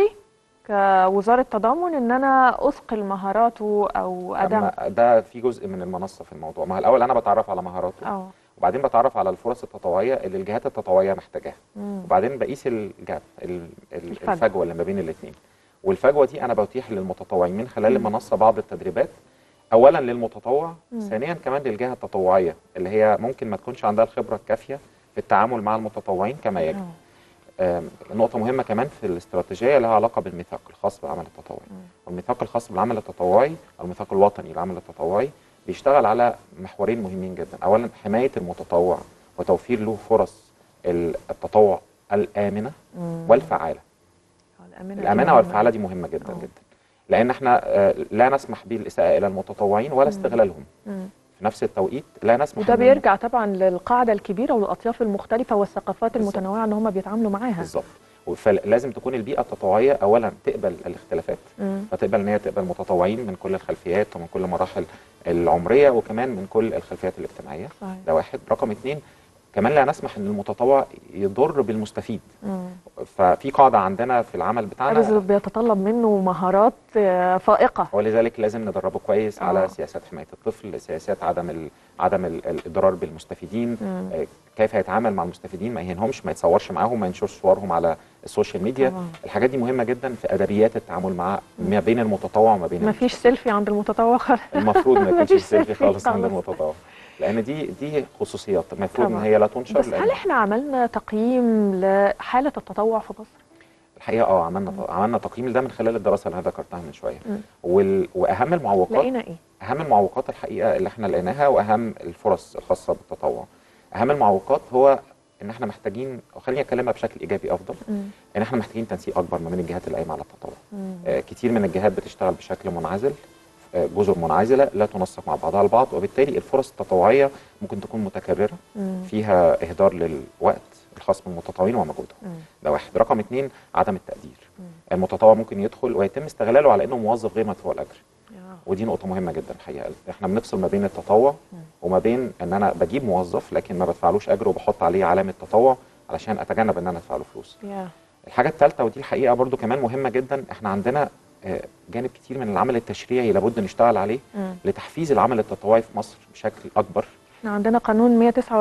كوزاره تضامن ان انا اثقل مهاراته او ادعم أما ده في جزء من المنصه في الموضوع ما هو الاول انا بتعرف على مهاراته اه وبعدين بتعرف على الفرص التطوعيه اللي الجهات التطوعيه محتاجاها مم. وبعدين بقيس الجاب ال- ال- الفجوة. الفجوه اللي ما بين الاثنين والفجوه دي انا بتيح للمتطوعين من خلال مم. المنصه بعض التدريبات اولا للمتطوع مم. ثانيا كمان للجهه التطوعيه اللي هي ممكن ما تكونش عندها الخبره الكافيه في التعامل مع المتطوعين كما يجب آم، نقطة مهمة كمان في الاستراتيجية لها علاقة بالميثاق الخاص بالعمل التطوعي والميثاق الخاص بالعمل التطوعي أو الميثاق الوطني للعمل التطوعي بيشتغل على محورين مهمين جدا أولا حماية المتطوع وتوفير له فرص ال- التطوع الآمنة مم. والفعالة الامانه الأمانة والفعالة دي مهمة جدا جدا لأن احنا آه، لا نسمح بالإساءة إلى المتطوعين ولا استغلالهم مم. في نفس التوقيت لا نسمح وده إن- بيرجع طبعا للقاعده الكبيره والاطياف المختلفه والثقافات المتنوعه ان هم بيتعاملوا معاها بالظبط فلازم تكون البيئة التطوعية أولا تقبل الاختلافات مم. فتقبل ان هي تقبل متطوعين من كل الخلفيات ومن كل المراحل العمريه وكمان من كل الخلفيات الاجتماعيه صحيح. ده واحد رقم اتنين كمان لا نسمح ان المتطوع يضر بالمستفيد مم. ففي قاعده عندنا في العمل بتاعنا حافز بيتطلب منه مهارات آه، فائقه ولذلك لازم ندربه كويس آه. على سياسات حمايه الطفل سياسات عدم ال... عدم ال- الاضرار بالمستفيدين مم. آه، كيف يتعامل مع المستفيدين ما يهينهمش ما يتصورش معاهم ما ينشرش صورهم على السوشيال ميديا طبعاً. الحاجات دي مهمه جدا في ادبيات التعامل مع ما بين المتطوع وما بين ما فيش سيلفي عند المتطوع خالص المفروض ما يكونش مفيش سيلفي خالص عند خالص. المتطوع لان دي دي خصوصيات المفروض ان طبعاً. هي لا تنشر بس لأن- هل احنا عملنا تقييم لحاله التطوع في مصر؟ الحقيقه اه عملنا عملنا تقييم ده من خلال الدراسه اللي انا ذكرتها من شويه مم. وال... واهم المعوقات لقينا ايه؟ اهم المعوقات الحقيقه اللي احنا لقيناها واهم الفرص الخاصه بالتطوع اهم المعوقات هو ان احنا محتاجين خليني اكلمها بشكل ايجابي افضل مم. ان احنا محتاجين تنسيق اكبر ما بين الجهات اللي قايمه على التطوع مم. آه، كتير من الجهات بتشتغل بشكل منعزل آه، جزر منعزله لا تنسق مع بعضها البعض وبالتالي الفرص التطوعيه ممكن تكون متكرره مم. فيها اهدار للوقت الخاص بالمتطوعين ومجهودهم مم. ده واحد رقم اتنين عدم التقدير المتطوع ممكن يدخل ويتم استغلاله على انه موظف غير مدفوع الاجر ودي نقطة مهمة جدا الحقيقة احنا بنفصل ما بين التطوع وما بين ان انا بجيب موظف لكن ما بدفعلوش اجر وبحط عليه علامة تطوع علشان اتجنب ان انا ادفع له فلوس يا. الحاجة الثالثة ودي الحقيقة برضو كمان مهمة جدا احنا عندنا آه، جانب كتير من العمل التشريعي لابد نشتغل عليه مم. لتحفيز العمل التطوعي في مصر بشكل اكبر احنا عندنا قانون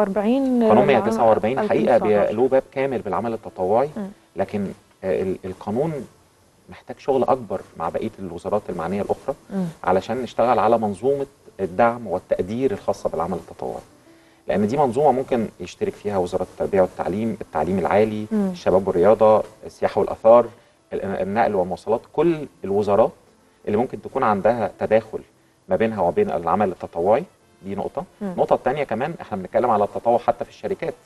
149 قانون لعام 149 الحقيقه بي- 2019. له باب كامل بالعمل التطوعي مم. لكن آه، ال- القانون محتاج شغل اكبر مع بقيه الوزارات المعنيه الاخرى مم. علشان نشتغل على منظومه الدعم والتقدير الخاصه بالعمل التطوعي لان دي منظومه ممكن يشترك فيها وزاره التربيه والتعليم التعليم العالي مم. الشباب والرياضه السياحه والاثار ال- النقل والمواصلات كل الوزارات اللي ممكن تكون عندها تداخل ما بينها وبين العمل التطوعي دي نقطه مم. النقطه الثانيه كمان احنا بنتكلم على التطوع حتى في الشركات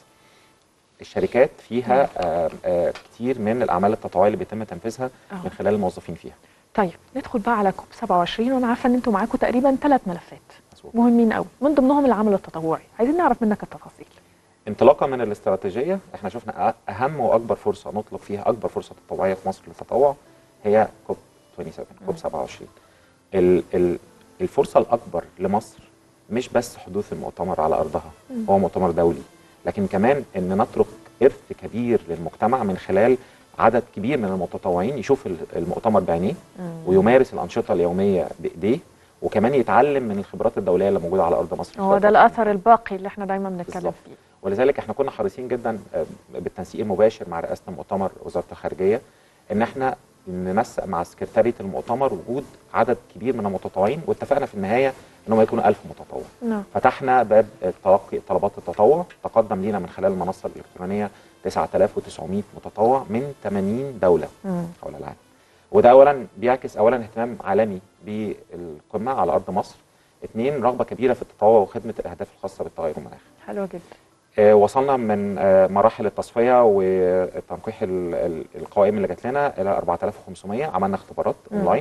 الشركات فيها آه آه كتير من الاعمال التطوعيه اللي بيتم تنفيذها أهو. من خلال الموظفين فيها طيب ندخل بقى على كوب 27 وانا عارفه ان انتوا معاكم تقريبا ثلاث ملفات مهمين قوي من ضمنهم العمل التطوعي عايزين نعرف منك التفاصيل انطلاقا من الاستراتيجيه احنا شفنا أ- اهم واكبر فرصه نطلق فيها اكبر فرصه تطوعيه في مصر للتطوع هي كوب 27 كوب 27 ال ال الفرصه الاكبر لمصر مش بس حدوث المؤتمر على ارضها مم. هو مؤتمر دولي لكن كمان ان نترك ارث كبير للمجتمع من خلال عدد كبير من المتطوعين يشوف ال- المؤتمر بعينيه ويمارس الانشطه اليوميه بايديه وكمان يتعلم من الخبرات الدوليه اللي موجوده على ارض مصر هو ده الاثر الباقي اللي احنا دايما بنتكلم بالظبط. فيه ولذلك احنا كنا حريصين جدا آه، بالتنسيق المباشر مع رئاسه المؤتمر وزاره الخارجيه ان احنا ننسق مع سكرتاريه المؤتمر وجود عدد كبير من المتطوعين واتفقنا في النهايه ان هم يكونوا 1000 متطوع نعم فتحنا باب تلقي طلبات التطوع تقدم لينا من خلال المنصه الالكترونيه 9900 متطوع من 80 دوله مم. حول العالم وده اولا بيعكس اولا اهتمام عالمي بالقمه على ارض مصر اثنين رغبه كبيره في التطوع وخدمه الاهداف الخاصه بالتغير المناخي حلو جدا آه، وصلنا من آه، مراحل التصفيه وتنقيح ال- ال- القوائم اللي جات لنا الى 4500 عملنا اختبارات مم. اونلاين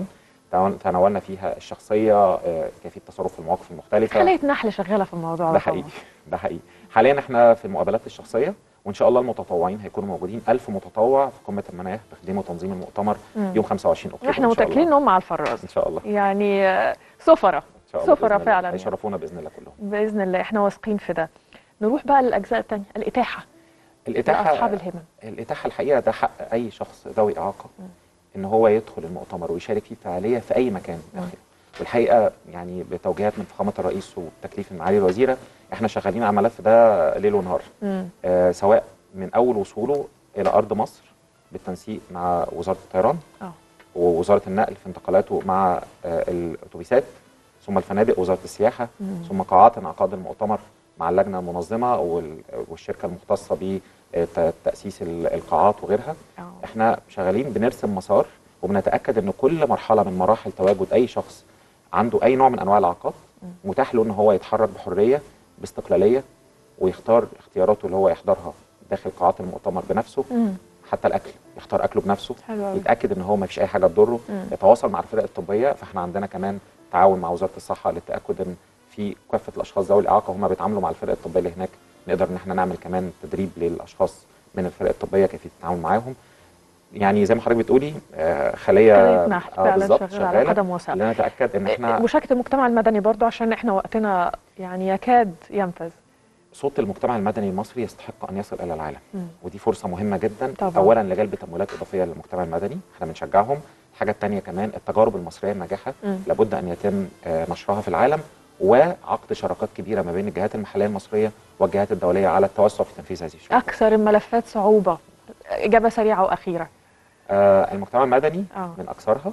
تناول- تناولنا فيها الشخصيه آه، كيفيه التصرف في المواقف المختلفه خلية نحل شغالة في الموضوع ده ده حقيقي طبعاً. ده حقيقي حاليا احنا في المقابلات الشخصيه وان شاء الله المتطوعين هيكونوا موجودين 1000 متطوع في قمه المناخ تخديم وتنظيم المؤتمر مم. يوم 25 اكتوبر احنا إن شاء متأكدين الله. انهم على الفراز ان شاء الله يعني آه، سفرة ان شاء الله سفرة بإذن الله. فعلا يعني. هيشرفونا باذن الله كلهم بإذن الله احنا واثقين في ده نروح بقى للأجزاء التانية الإتاحة الاتاحه لأصحاب الهمم الاتاحه الحقيقه ده حق اي شخص ذوي اعاقه ان هو يدخل المؤتمر ويشارك فيه فعاليه في اي مكان داخله والحقيقه يعني بتوجيهات من فخامه الرئيس وتكليف من معالي الوزيره احنا شغالين على الملف ده ليل ونهار مم. آه سواء من اول وصوله الى ارض مصر بالتنسيق مع وزاره الطيران اه ووزاره النقل في انتقالاته مع آه الاتوبيسات ثم الفنادق وزاره السياحه مم. ثم قاعات انعقاد المؤتمر مع اللجنه المنظمه وال- والشركه المختصه بتاسيس ال- القاعات وغيرها احنا شغالين بنرسم مسار وبنتاكد ان كل مرحله من مراحل تواجد اي شخص عنده اي نوع من انواع الاعاقات متاح له ان هو يتحرك بحريه باستقلاليه ويختار اختياراته اللي هو يحضرها داخل قاعات المؤتمر بنفسه مم. حتى الاكل يختار اكله بنفسه حلو أوي. يتاكد ان هو ما فيش اي حاجه تضره مم. يتواصل مع الفرق الطبيه فاحنا عندنا كمان تعاون مع وزاره الصحه للتاكد ان في كافه الاشخاص ذوي الاعاقه هم بيتعاملوا مع الفرق الطبيه اللي هناك نقدر ان احنا نعمل كمان تدريب للاشخاص من الفرق الطبيه كيفيه التعامل معاهم يعني زي ما حضرتك بتقولي آه، خليه خلية نحل آه، فعلا بالظبط شغالة على قدم وساق اللي نتاكد ان احنا مشاركة المجتمع المدني برضو عشان احنا وقتنا يعني يكاد ينفذ صوت المجتمع المدني المصري يستحق ان يصل الى العالم مم. ودي فرصه مهمه جدا طبعاً. اولا لجلب تمويلات اضافيه للمجتمع المدني احنا بنشجعهم الحاجه الثانيه كمان التجارب المصريه الناجحه مم. لابد ان يتم آه، نشرها في العالم وعقد شراكات كبيره ما بين الجهات المحليه المصريه والجهات الدوليه على التوسع في تنفيذ هذه الشروط أكثر الملفات صعوبة إجابة سريعة وأخيرة آه، المجتمع المدني آه. من اكثرها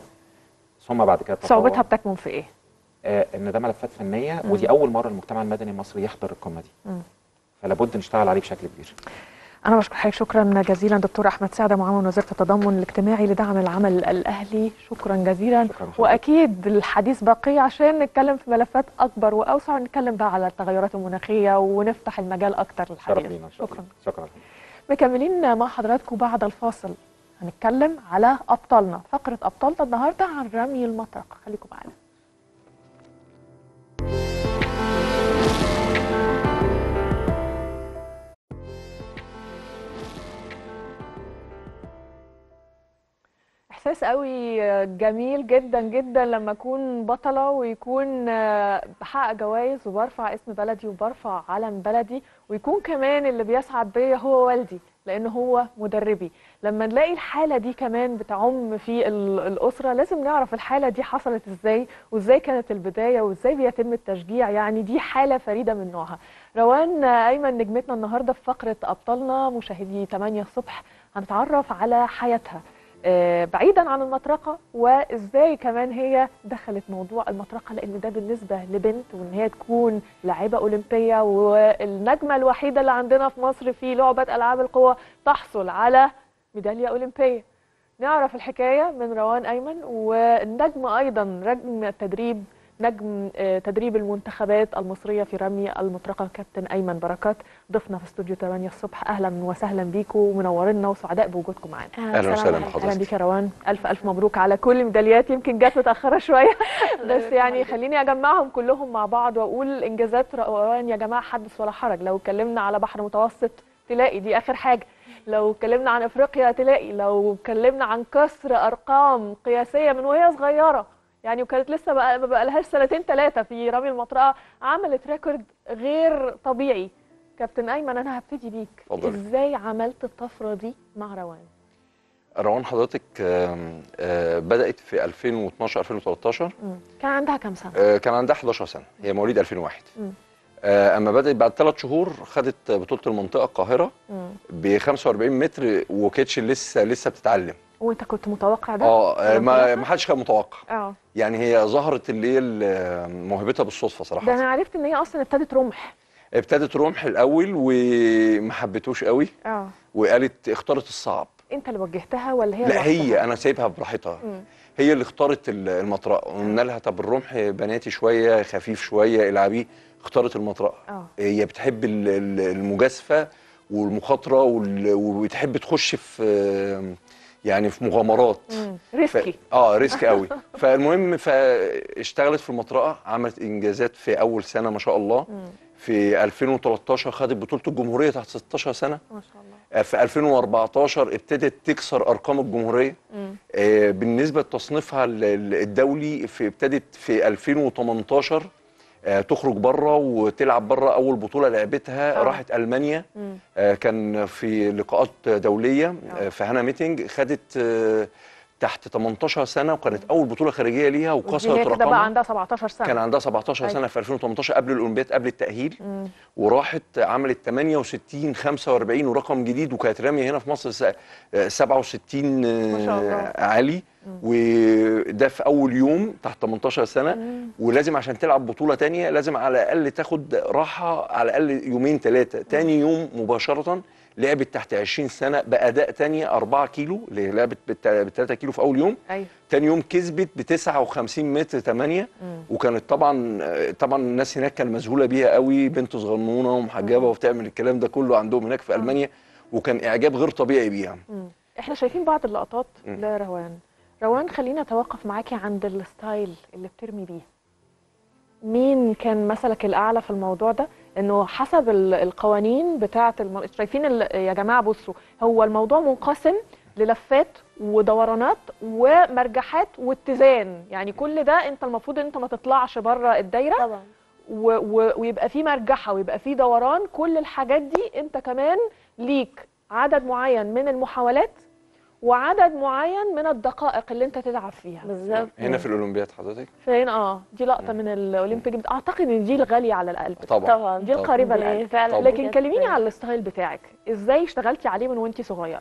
ثم بعد كده التطوع. صعوبتها بتكمن في إيه؟ آه، ان ده ملفات فنيه مم. ودي اول مره المجتمع المدني المصري يحضر القمه دي مم. فلا بد نشتغل عليه بشكل كبير أنا بشكر حضرتك شكرا جزيلا دكتور أحمد سعدة معاون وزيرة التضامن الاجتماعي لدعم العمل الأهلي شكرا جزيلا شكراً لحضرتك. وأكيد الحديث بقي عشان نتكلم في ملفات أكبر وأوسع ونتكلم بقى على التغيرات المناخية ونفتح المجال أكتر شرف للحديث لينا شكرا شكرا شكرا مكملين مع حضراتكم بعد الفاصل هنتكلم على أبطالنا فقرة أبطالنا النهاردة عن رمي المطرقة خليكم معانا احساس قوي جميل جدا جدا لما اكون بطله ويكون آه، بحقق جوائز وبرفع اسم بلدي وبرفع علم بلدي ويكون كمان اللي بيسعد بيا هو والدي لان هو مدربي لما نلاقي الحاله دي كمان بتعم في ال- الاسره لازم نعرف الحاله دي حصلت ازاي وازاي كانت البدايه وازاي بيتم التشجيع يعني دي حاله فريده من نوعها روان ايمن نجمتنا النهارده في فقره ابطالنا مشاهدي 8 الصبح هنتعرف على حياتها آه، بعيدا عن المطرقه وازاي كمان هي دخلت موضوع المطرقه لان ده بالنسبه لبنت وان هي تكون لاعبه اولمبيه والنجمه الوحيده اللي عندنا في مصر في لعبه العاب القوى تحصل على ميداليه اولمبيه نعرف الحكايه من روان ايمن والنجم ايضا نجم التدريب نجم آه، تدريب المنتخبات المصريه في رمي المطرقه كابتن ايمن بركات ضيفنا في استوديو 8 الصبح اهلا وسهلا بيكم ومنورينا وسعداء بوجودكم معانا أهلاً وسهلاً اهلا بحضرتك. بيك يا روان الف الف مبروك على كل الميداليات يمكن جت متاخره شويه بس يعني خليني اجمعهم كلهم مع بعض واقول انجازات روان يا جماعه حدث ولا حرج لو اتكلمنا على بحر متوسط تلاقي دي اخر حاجه لو اتكلمنا عن افريقيا تلاقي لو اتكلمنا عن كسر ارقام قياسيه من وهي صغيره يعني وكانت لسه بقى ما بقى لهاش سنتين ثلاثه في رمي المطرقه عملت ريكورد غير طبيعي كابتن ايمن انا هبتدي بيك اتفضلي. ازاي عملت الطفره دي مع روان روان حضرتك آم، آه، بدأت في 2012 2013 مم. كان عندها كام سنه آه، كان عندها 11 سنة هي مواليد 2001 مم. آه، اما بدأت بعد ثلاث شهور خدت بطولة المنطقة القاهرة مم. ب 45 متر وكانتش لسه لسه بتتعلم وانت كنت متوقع ده اه آه، ما المنطقة؟ ما حدش كان متوقع اه يعني هي ظهرت اللي هي ال- موهبتها بالصدفة صراحة ده انا عرفت ان هي اصلا ابتدت رمح ابتدت رمح الاول وما حبتوش قوي اه وقالت اختارت الصعب انت اللي وجهتها ولا هي لا لوحدها؟ هي انا سايبها براحتها مم. هي اللي اختارت ال- المطرقه قلنا لها طب الرمح بناتي شويه خفيف شويه العبيه اختارت المطرقه اه هي بتحب ال- ال- المجازفه والمخاطره وال- وبتحب تخش في يعني في مغامرات ريسكي ف... اه ريسك قوي فالمهم فاشتغلت في المطرقه عملت انجازات في اول سنه ما شاء الله في 2013 خدت بطوله الجمهوريه تحت 16 سنه ما شاء الله آه، في 2014 ابتدت تكسر ارقام الجمهوريه آه، بالنسبه لتصنيفها ال- ال- الدولي في ابتدت في 2018 آه، تخرج بره وتلعب بره اول بطوله لعبتها آه. راحت المانيا مم. آه، كان في لقاءات دوليه آه، في هانا ميتنج خدت آه، تحت 18 سنه وكانت اول بطوله خارجيه ليها ودي وكسرت هي كده بقى رقمها عندها 17 سنه كان عندها 17 سنه أيوة. في 2018 قبل الاولمبياد قبل التاهيل مم. وراحت عملت 68 45 ورقم جديد وكانت راميه هنا في مصر س- آه، 67 آه، ما شاء الله. عالي وده في اول يوم تحت 18 سنه ولازم عشان تلعب بطوله تانية لازم على الاقل تاخد راحه على الاقل يومين ثلاثه تاني يوم مباشره لعبت تحت 20 سنه باداء تانية 4 كيلو اللي هي لعبت ب 3 كيلو في اول يوم ايوه تاني يوم كسبت ب 59 متر 8 وكانت طبعا طبعا الناس هناك كانت مذهوله بيها قوي بنت صغنونه ومحجبه وبتعمل الكلام ده كله عندهم هناك في المانيا وكان اعجاب غير طبيعي بيها مم. احنا شايفين بعض اللقطات مم. لروان روان خلينا نتوقف معاكي عند الستايل اللي بترمي بيه مين كان مثلك الاعلى في الموضوع ده انه حسب ال- القوانين بتاعه الم... شايفين ال... يا جماعه بصوا هو الموضوع منقسم للفات ودورانات ومرجحات واتزان يعني كل ده انت المفروض ان انت ما تطلعش بره الدايره طبعا و... و... ويبقى في مرجحه ويبقى في دوران كل الحاجات دي انت كمان ليك عدد معين من المحاولات وعدد معين من الدقائق اللي انت تلعب فيها بالظبط هنا في الاولمبياد حضرتك فين اه دي لقطه من الاولمبيك اعتقد ان دي الغاليه على القلب طبعا طبعا دي القريبه دي للقلب فعلا لكن بجد. كلميني على الستايل بتاعك ازاي اشتغلتي عليه من وانتي صغيره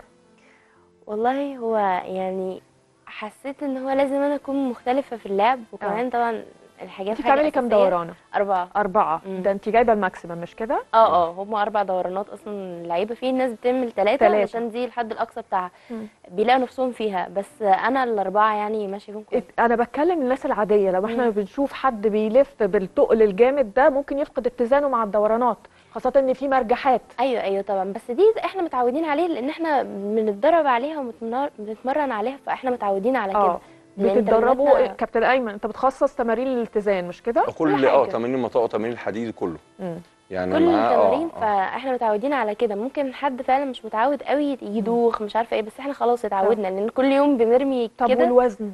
والله هو يعني حسيت ان هو لازم انا اكون مختلفة في اللعب وكمان طبعا الحاجات انت حاجة بتعملي كام أساسية. دورانه أربعة اربعه مم. ده انت جايبه الماكسيمم مش كده اه اه هم أربع دورانات أصلا لعيبة فيه الناس بتعمل ثلاثة تلاتة. علشان دي الحد الأقصى بتاعها مم. بيلاقوا نفسهم فيها بس أنا الأربعة يعني ماشية فيهم كويس ات- انا بتكلم الناس العاديه لما احنا مم. بنشوف حد بيلف بالتقل الجامد ده ممكن يفقد اتزانه مع الدورانات خاصه ان في مرجحات ايوه ايوه طبعا بس دي احنا متعودين عليه لان احنا بنتدرب عليها وبنتمرن عليها فاحنا متعودين على كده اه لأن بتتدربوا تمريناتنا- كابتن ايمن انت بتخصص تمارين الالتزام مش كده كل اه حاجة. تمارين المطاق وتمارين الحديد كله مم. يعني كل معاه التمارين اه فاحنا متعودين على كده ممكن حد فعلا مش متعود قوي يدوخ مش عارفه ايه بس احنا خلاص اتعودنا لان كل يوم بنرمي طب كده والوزن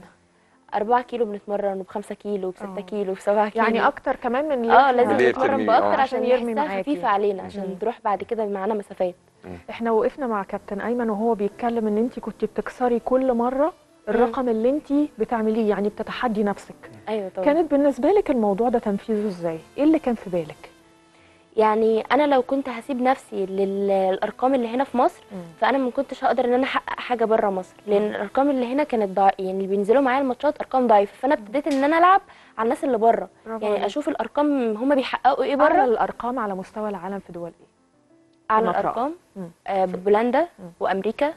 4 كيلو بنتمرن وب 5 كيلو وب 6 آه. كيلو وب 7 كيلو يعني اكتر كمان من اللي اه إحنا- لازم اللي هي نتمرن بترمي- باكتر آه. عشان عشان يرمي نحسها معاكي. خفيفه علينا مم. عشان تروح بعد كده معانا مسافات احنا وقفنا مع كابتن ايمن وهو بيتكلم ان انت كنت بتكسري كل مره الرقم اللي انت بتعمليه يعني بتتحدي نفسك ايوه طبعا كانت بالنسبه لك الموضوع ده تنفيذه ازاي ايه اللي كان في بالك يعني انا لو كنت هسيب نفسي للارقام اللي هنا في مصر مم. فانا ما كنتش هقدر ان انا احقق حاجه بره مصر لان الارقام اللي هنا كانت ضع... يعني اللي بينزلوا معايا الماتشات ارقام ضعيفه فانا ابتديت ان انا العب على الناس اللي بره برافو يعني عليك. اشوف الارقام هم بيحققوا ايه اعلى بره الارقام على مستوى العالم في دول ايه على المطرقة. الارقام مم. آه بولندا وامريكا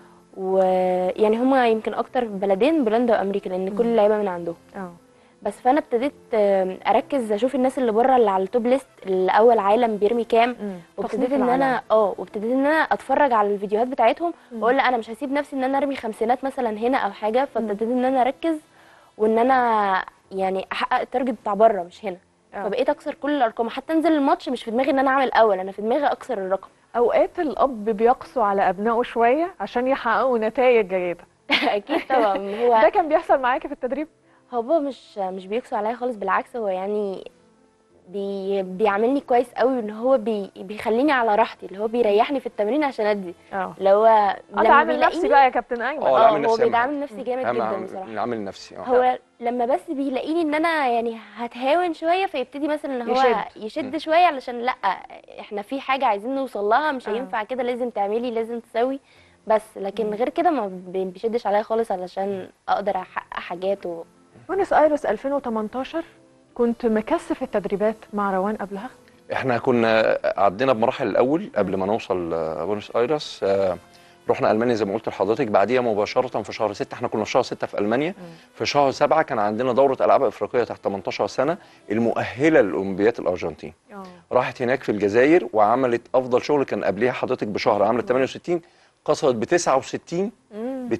ويعني هم يمكن اكتر بلدين بولندا وامريكا لان كل اللعيبه من عندهم اه بس فانا ابتديت آم، اركز اشوف الناس اللي بره اللي على التوب ليست الاول عالم بيرمي كام مم. وابتديت تصنيف ان انا العالم. اه وابتديت ان انا اتفرج على الفيديوهات بتاعتهم مم. واقول لا انا مش هسيب نفسي ان انا ارمي خمسينات مثلا هنا او حاجه فابتديت ان انا اركز وان انا يعني احقق التارجت بتاع بره مش هنا آه. فبقيت اكسر كل الارقام حتى انزل الماتش مش في دماغي ان انا اعمل اول انا في دماغي اكسر الرقم اوقات الاب بيقسو على ابنائه شويه عشان يحققوا نتائج جيده اكيد طبعا هو ده كان بيحصل معاكي في التدريب هو بابا مش مش بيكسو عليا خالص بالعكس هو يعني بي بيعاملني كويس قوي ان هو بي بيخليني على راحتي اللي هو بيريحني في التمرين عشان ادي اه اللي هو اه لما ده عامل بيلاقيني نفسي بقى يا كابتن ايمن اه اه العامل هو النفسي أهم بيدعم نفسي جامد أهم جدا عامل- بصراحه العامل النفسي اه هو لما بس بيلاقيني ان انا يعني هتهاون شويه فيبتدي مثلا ان هو يشد. يشد شويه علشان لا احنا في حاجه عايزين نوصل لها مش آه. هينفع كده لازم تعملي لازم تسوي بس لكن غير كده ما بي- بيشدش عليا خالص علشان اقدر احقق حاجات و... بونس ايرس 2018 كنت مكثف التدريبات مع روان قبلها احنا كنا عدينا بمراحل الاول قبل ما نوصل آه، بونس ايرس آه، رحنا المانيا زي ما قلت لحضرتك بعديها مباشره في شهر 6 احنا كنا في شهر 6 في المانيا في شهر 7 كان عندنا دوره العاب افريقيه تحت 18 سنه المؤهله لاولمبياد الارجنتين اه راحت هناك في الجزائر وعملت افضل شغل كان قبليها حضرتك بشهر عملت 68 كسرت ب 69 ب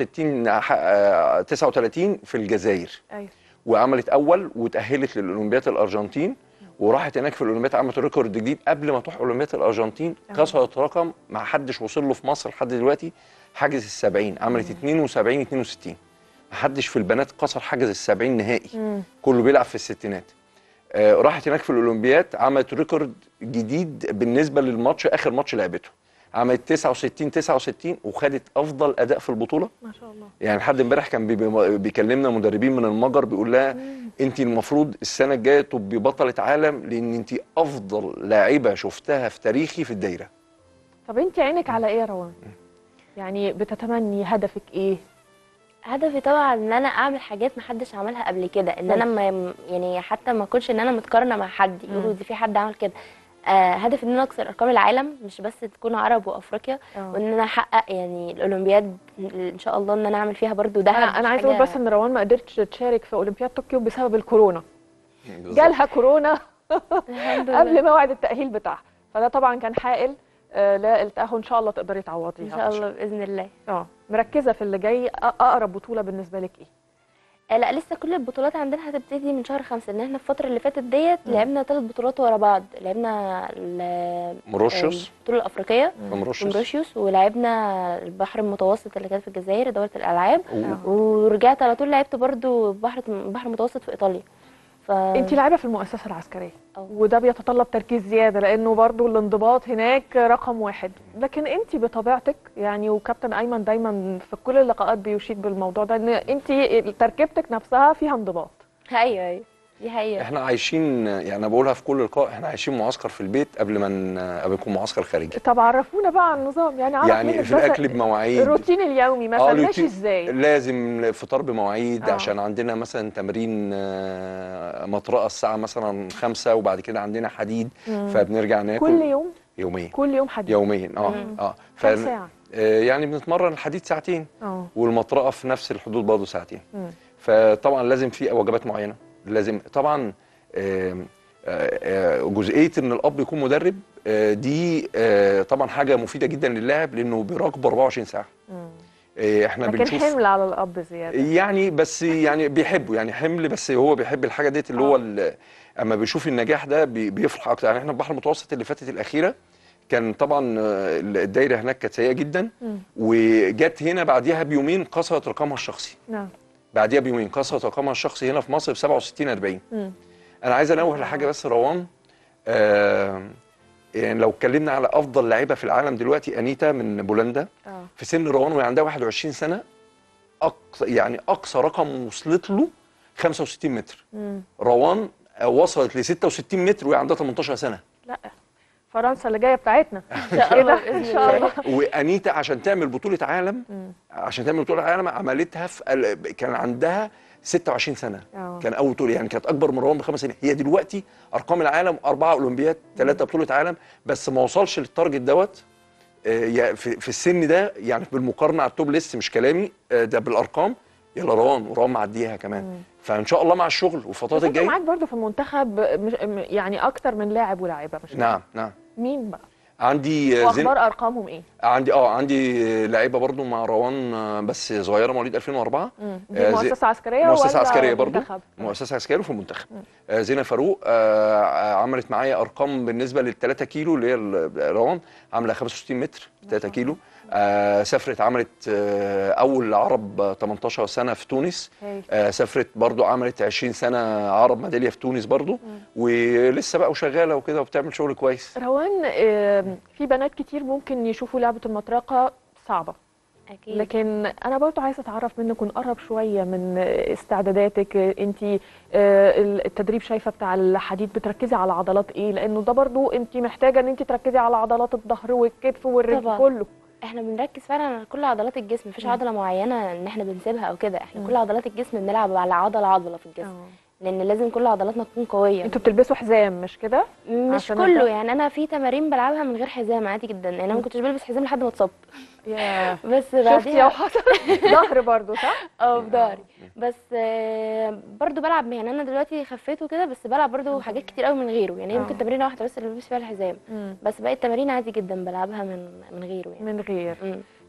69 ح- آه، 39 في الجزائر ايوه وعملت اول وتاهلت للاولمبياد الارجنتين وراحت هناك في الاولمبياد عملت ريكورد جديد قبل ما تروح اولمبياد الارجنتين كسرت رقم ما حدش وصل له في مصر لحد دلوقتي حاجز ال 70 عملت 72 62 ما حدش في البنات كسر حاجز ال 70 نهائي مم. كله بيلعب في الستينات آه، راحت هناك في الاولمبياد عملت ريكورد جديد بالنسبه للماتش اخر ماتش لعبته عملت 69 69 وخدت افضل اداء في البطوله ما شاء الله يعني لحد امبارح كان بي- بي- بيكلمنا مدربين من المجر بيقول لها انت المفروض السنه الجايه تبقي بطله عالم لان انت افضل لاعبه شفتها في تاريخي في الدايره طب انت عينك على ايه يا روان يعني بتتمني هدفك ايه هدفي طبعا ان انا اعمل حاجات محدش عملها قبل كده ان انا طيب. ما يعني حتى ما اكونش ان انا متقارنه مع حد يقولوا مم. دي في حد عمل كده آه هدفي ان انا اكسر ارقام العالم مش بس تكون عرب وافريقيا آه. وان انا احقق يعني الاولمبياد ان شاء الله ان انا اعمل فيها برضو دهب انا انا عايزه اقول حاجة- بس ان روان ما قدرتش تشارك في اولمبياد طوكيو بسبب الكورونا جالها كورونا الحمد لله. قبل موعد التاهيل بتاعها فده طبعا كان حائل آه، للتاهل ان شاء الله تقدري تعوضيها ان شاء الله باذن الله اه مركزه في اللي جاي أ- اقرب بطوله بالنسبه لك ايه آه، لا لسه كل البطولات عندنا هتبتدي من شهر خمسة ان احنا في الفترة اللي فاتت ديت مم. لعبنا ثلاث بطولات ورا بعض لعبنا ال- موريشيوس. البطولة الأفريقية مم. موريشيوس. موريشيوس ولعبنا البحر المتوسط اللي كانت في الجزائر دورة الألعاب أوه. ورجعت على طول لعبت برضو بحر بحر متوسط في إيطاليا ف... انت لاعبه في المؤسسه العسكريه وده بيتطلب تركيز زياده لانه برضو الانضباط هناك رقم واحد لكن انت بطبيعتك يعني وكابتن ايمن دايما في كل اللقاءات بيشيد بالموضوع ده ان انت تركيبتك نفسها فيها انضباط ايوه ايوه دي حقيقة احنا عايشين يعني انا بقولها في كل لقاء احنا عايشين معسكر في البيت قبل ما ن- قبل يكون معسكر خارجي طب عرفونا بقى عن النظام يعني عرف يعني منك في بس الاكل بمواعيد الروتين اليومي مثلا ماشي الروتين ازاي لازم فطار بمواعيد آه. عشان عندنا مثلا تمرين آه، مطرقه الساعه مثلا خمسة وبعد كده عندنا حديد مم. فبنرجع ناكل كل يوم يوميا كل يوم حديد يوميا اه مم. اه كام ساعة؟ آه، يعني بنتمرن الحديد ساعتين اه والمطرقه في نفس الحدود برضه ساعتين مم. فطبعا لازم في وجبات معينه لازم طبعا آم، آه، آه، جزئيه ان الاب يكون مدرب آه، دي آه، طبعا حاجه مفيده جدا للاعب لانه بيراقبه 24 ساعه آه، احنا لكن بنشوف حمل على الاب زياده يعني بس يعني بيحبه يعني حمل بس هو بيحب الحاجه ديت اللي هو ال- اما بيشوف النجاح ده بي- بيفرح اكتر يعني احنا البحر المتوسط اللي فاتت الاخيره كان طبعا آه، الدايره هناك كانت سيئه جدا مم. وجت هنا بعديها بيومين كسرت رقمها الشخصي نعم بعديها بيومين كسرت رقمها الشخصي هنا في مصر ب 67 40 مم. انا عايز انوه لحاجه بس روان آه يعني لو اتكلمنا على افضل لاعيبه في العالم دلوقتي انيتا من بولندا اه في سن روان وهي عندها 21 سنه اقصى يعني اقصى رقم وصلت له 65 متر مم. روان آه، وصلت ل 66 متر وهي عندها 18 سنه لا فرنسا اللي جايه بتاعتنا ان شاء الله ان باذن شاء الله الله وانيتا عشان تعمل بطوله عالم مم. عشان تعمل بطوله عالم عملتها في ال- كان عندها 26 سنه اه كان اول بطوله يعني كانت اكبر من روان بخمس سنين هي دلوقتي ارقام العالم اربعه اولمبياد ثلاثه بطوله عالم بس ما وصلش للتارجت دوت آه، يا- في في السن ده يعني بالمقارنه على التوب ليست مش كلامي آه، ده بالارقام يلا روان وروان معديها كمان فان شاء الله مع الشغل والفترات بس انت الجايه معاك برضه في المنتخب مش م- يعني اكتر من لاعب ولاعيبه مش كده؟ نعم نعم مين بقى عندي آه، زين واخبار ارقامهم ايه عندي اه عندي آه، لعيبه برضو مع روان آه، بس صغيره مواليد 2004 مم. آه، دي زي- مؤسسه عسكريه مؤسسه ولا عسكريه برضو منتخب؟ مؤسسه عسكريه وفي المنتخب آه، زينه فاروق آه، آه، عملت معايا ارقام بالنسبه لل 3 كيلو اللي هي ال- روان عامله 65 متر 3 كيلو آه، سافرت عملت آه، اول عرب آه، 18 سنه في تونس هايل. آه، سافرت برضو عملت 20 سنه عرب ميداليه في تونس برضو ولسه بقى وشغاله وكده وبتعمل شغل كويس روان آم، في بنات كتير ممكن يشوفوا لعبه المطرقه صعبه اكيد لكن انا برضو عايزه اتعرف منك ونقرب شويه من استعداداتك انت التدريب شايفه بتاع الحديد بتركزي على عضلات ايه لانه ده برضو انت محتاجه ان انت تركزي على عضلات الظهر والكتف والرجل طبعاً. كله احنا بنركز فعلا على كل عضلات الجسم مفيش مم. عضله معينه ان احنا بنسيبها او كده احنا مم. كل عضلات الجسم بنلعب على عضله عضله في الجسم لان لازم كل عضلاتنا تكون قويه انتوا بتلبسوا حزام مش كده مش عشان كله الضغط. يعني انا في تمارين بلعبها من غير حزام عادي جدا يعني انا ما كنتش بلبس حزام لحد ما اتصبت ياه بس شفتي بعديها لو حصل ظهر برضو صح اه في ظهري بس آه، برضو بلعب يعني انا دلوقتي خفيت وكده بس بلعب برضو حاجات كتير قوي من غيره يعني هي آه. ممكن تمرينه واحده بس اللي بلبس فيها الحزام مم. بس باقي التمارين عادي جدا بلعبها من من غيره يعني من غير مم.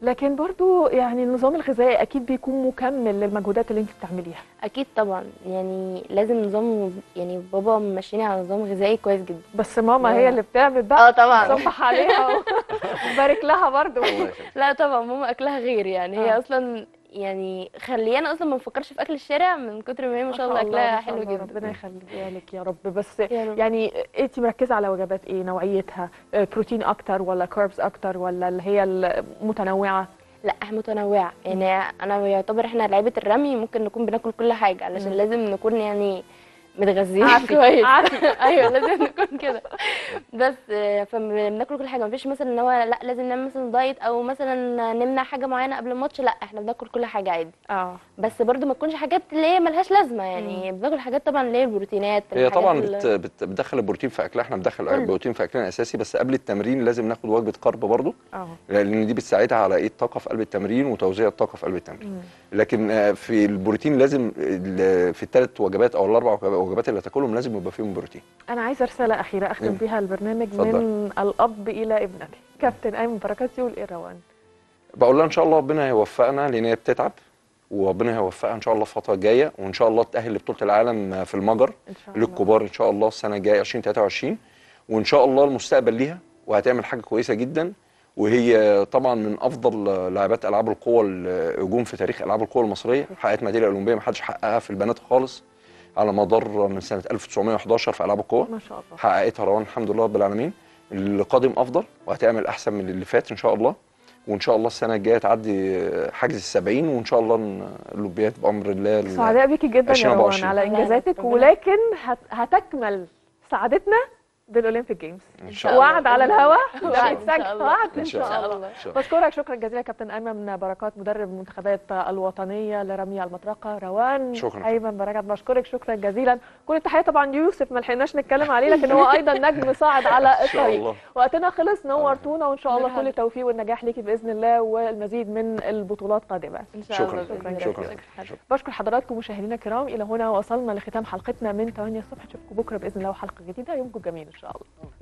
لكن برضو يعني النظام الغذائي اكيد بيكون مكمل للمجهودات اللي انت بتعمليها اكيد طبعا يعني لازم نظام يعني بابا ماشيني على نظام غذائي كويس جدا بس ماما هي اللي بتعمل بقى اه طبعا صبح عليها وبارك لها برضو لا طبعا ماما اكلها غير يعني هي آه. اصلا يعني خليانا اصلا ما نفكرش في اكل الشارع من كتر ما هي ما شاء الله اكلها ما شاء حلو الله، جدا ربنا يخليها لك يا رب بس يا رب. يعني انت مركزه على وجبات ايه نوعيتها آه، بروتين اكتر ولا كاربس اكتر ولا اللي هي المتنوعه لا احنا متنوعه يعني انا يعتبر احنا لعيبه الرمي ممكن نكون بناكل كل حاجه علشان مم. لازم نكون يعني متغذيين عافي، كويس عافي. ايوه لازم نكون كده بس آه، فبناكل كل حاجه مفيش مثلا ان هو لا لازم نعمل مثلا دايت او مثلا نمنع حاجه معينه قبل الماتش لا احنا بناكل كل حاجه عادي اه بس برضو ما تكونش حاجات اللي هي ملهاش لازمه يعني بناكل حاجات طبعا اللي هي البروتينات هي الحاجات طبعا ال- بت بت بتدخل البروتين في اكلها احنا بندخل كله. البروتين في اكلنا الاساسي بس قبل التمرين لازم ناخد وجبه كارب برضو اه لان دي بتساعدها على ايه الطاقه في قلب التمرين وتوزيع الطاقه في قلب التمرين لكن آه، في البروتين لازم ال- في الثلاث وجبات او الاربع وجبات اللي هتاكلهم لازم يبقى فيهم بروتين انا عايزه رساله اخيره اختم مم. بيها البرنامج اتفضل. من الاب الى ابنك كابتن ايمن بركات يقول ايه روان بقول لها ان شاء الله ربنا هيوفقنا لان هي بتتعب وربنا هيوفقها ان شاء الله الفتره الجايه وان شاء الله تاهل لبطوله العالم في المجر ان شاء الله للكبار ان شاء الله السنه الجايه 2023 وان شاء الله المستقبل ليها وهتعمل حاجه كويسه جدا وهي طبعا من افضل لاعبات العاب القوى الهجوم في تاريخ العاب القوى المصريه حققت ميداليه اولمبيه ما حدش حققها في البنات خالص على مدار من سنه 1911 في العاب القوى ما شاء الله حققتها روان الحمد لله رب العالمين القادم افضل وهتعمل احسن من اللي فات ان شاء الله وان شاء الله السنه الجايه تعدي حاجز السبعين وان شاء الله ن- الاولمبياد بامر الله ال- سعداء بيكي جدا يا روان 2024. على انجازاتك ولكن هت... هتكمل سعادتنا بالاولمبيك جيمز إن شاء الله. وعد على الهواء وعد ده إن بيتسجل شاء الله. وعد إن ان شاء شاء الله. الله إن شاء الله. بشكرك شكرا جزيلا كابتن ايمن بركات مدرب المنتخبات الوطنيه لرمي المطرقه روان شكراً. ايمن بركات بشكرك شكرا جزيلا كل التحيه طبعا يوسف ما لحقناش نتكلم عليه لكن هو ايضا نجم صاعد على إن شاء الطريق الله. وقتنا خلص نورتونا وان شاء الله مرحبا. كل التوفيق والنجاح ليكي باذن الله والمزيد من البطولات قادمه ان شاء شكراً. الله بإذن شكراً. الله. شكراً. بشكر حضراتكم مشاهدينا الكرام الى هنا وصلنا لختام حلقتنا من 8 الصبح نشوفكم بكره باذن الله وحلقه جديده يومكم جميل ان شاء الله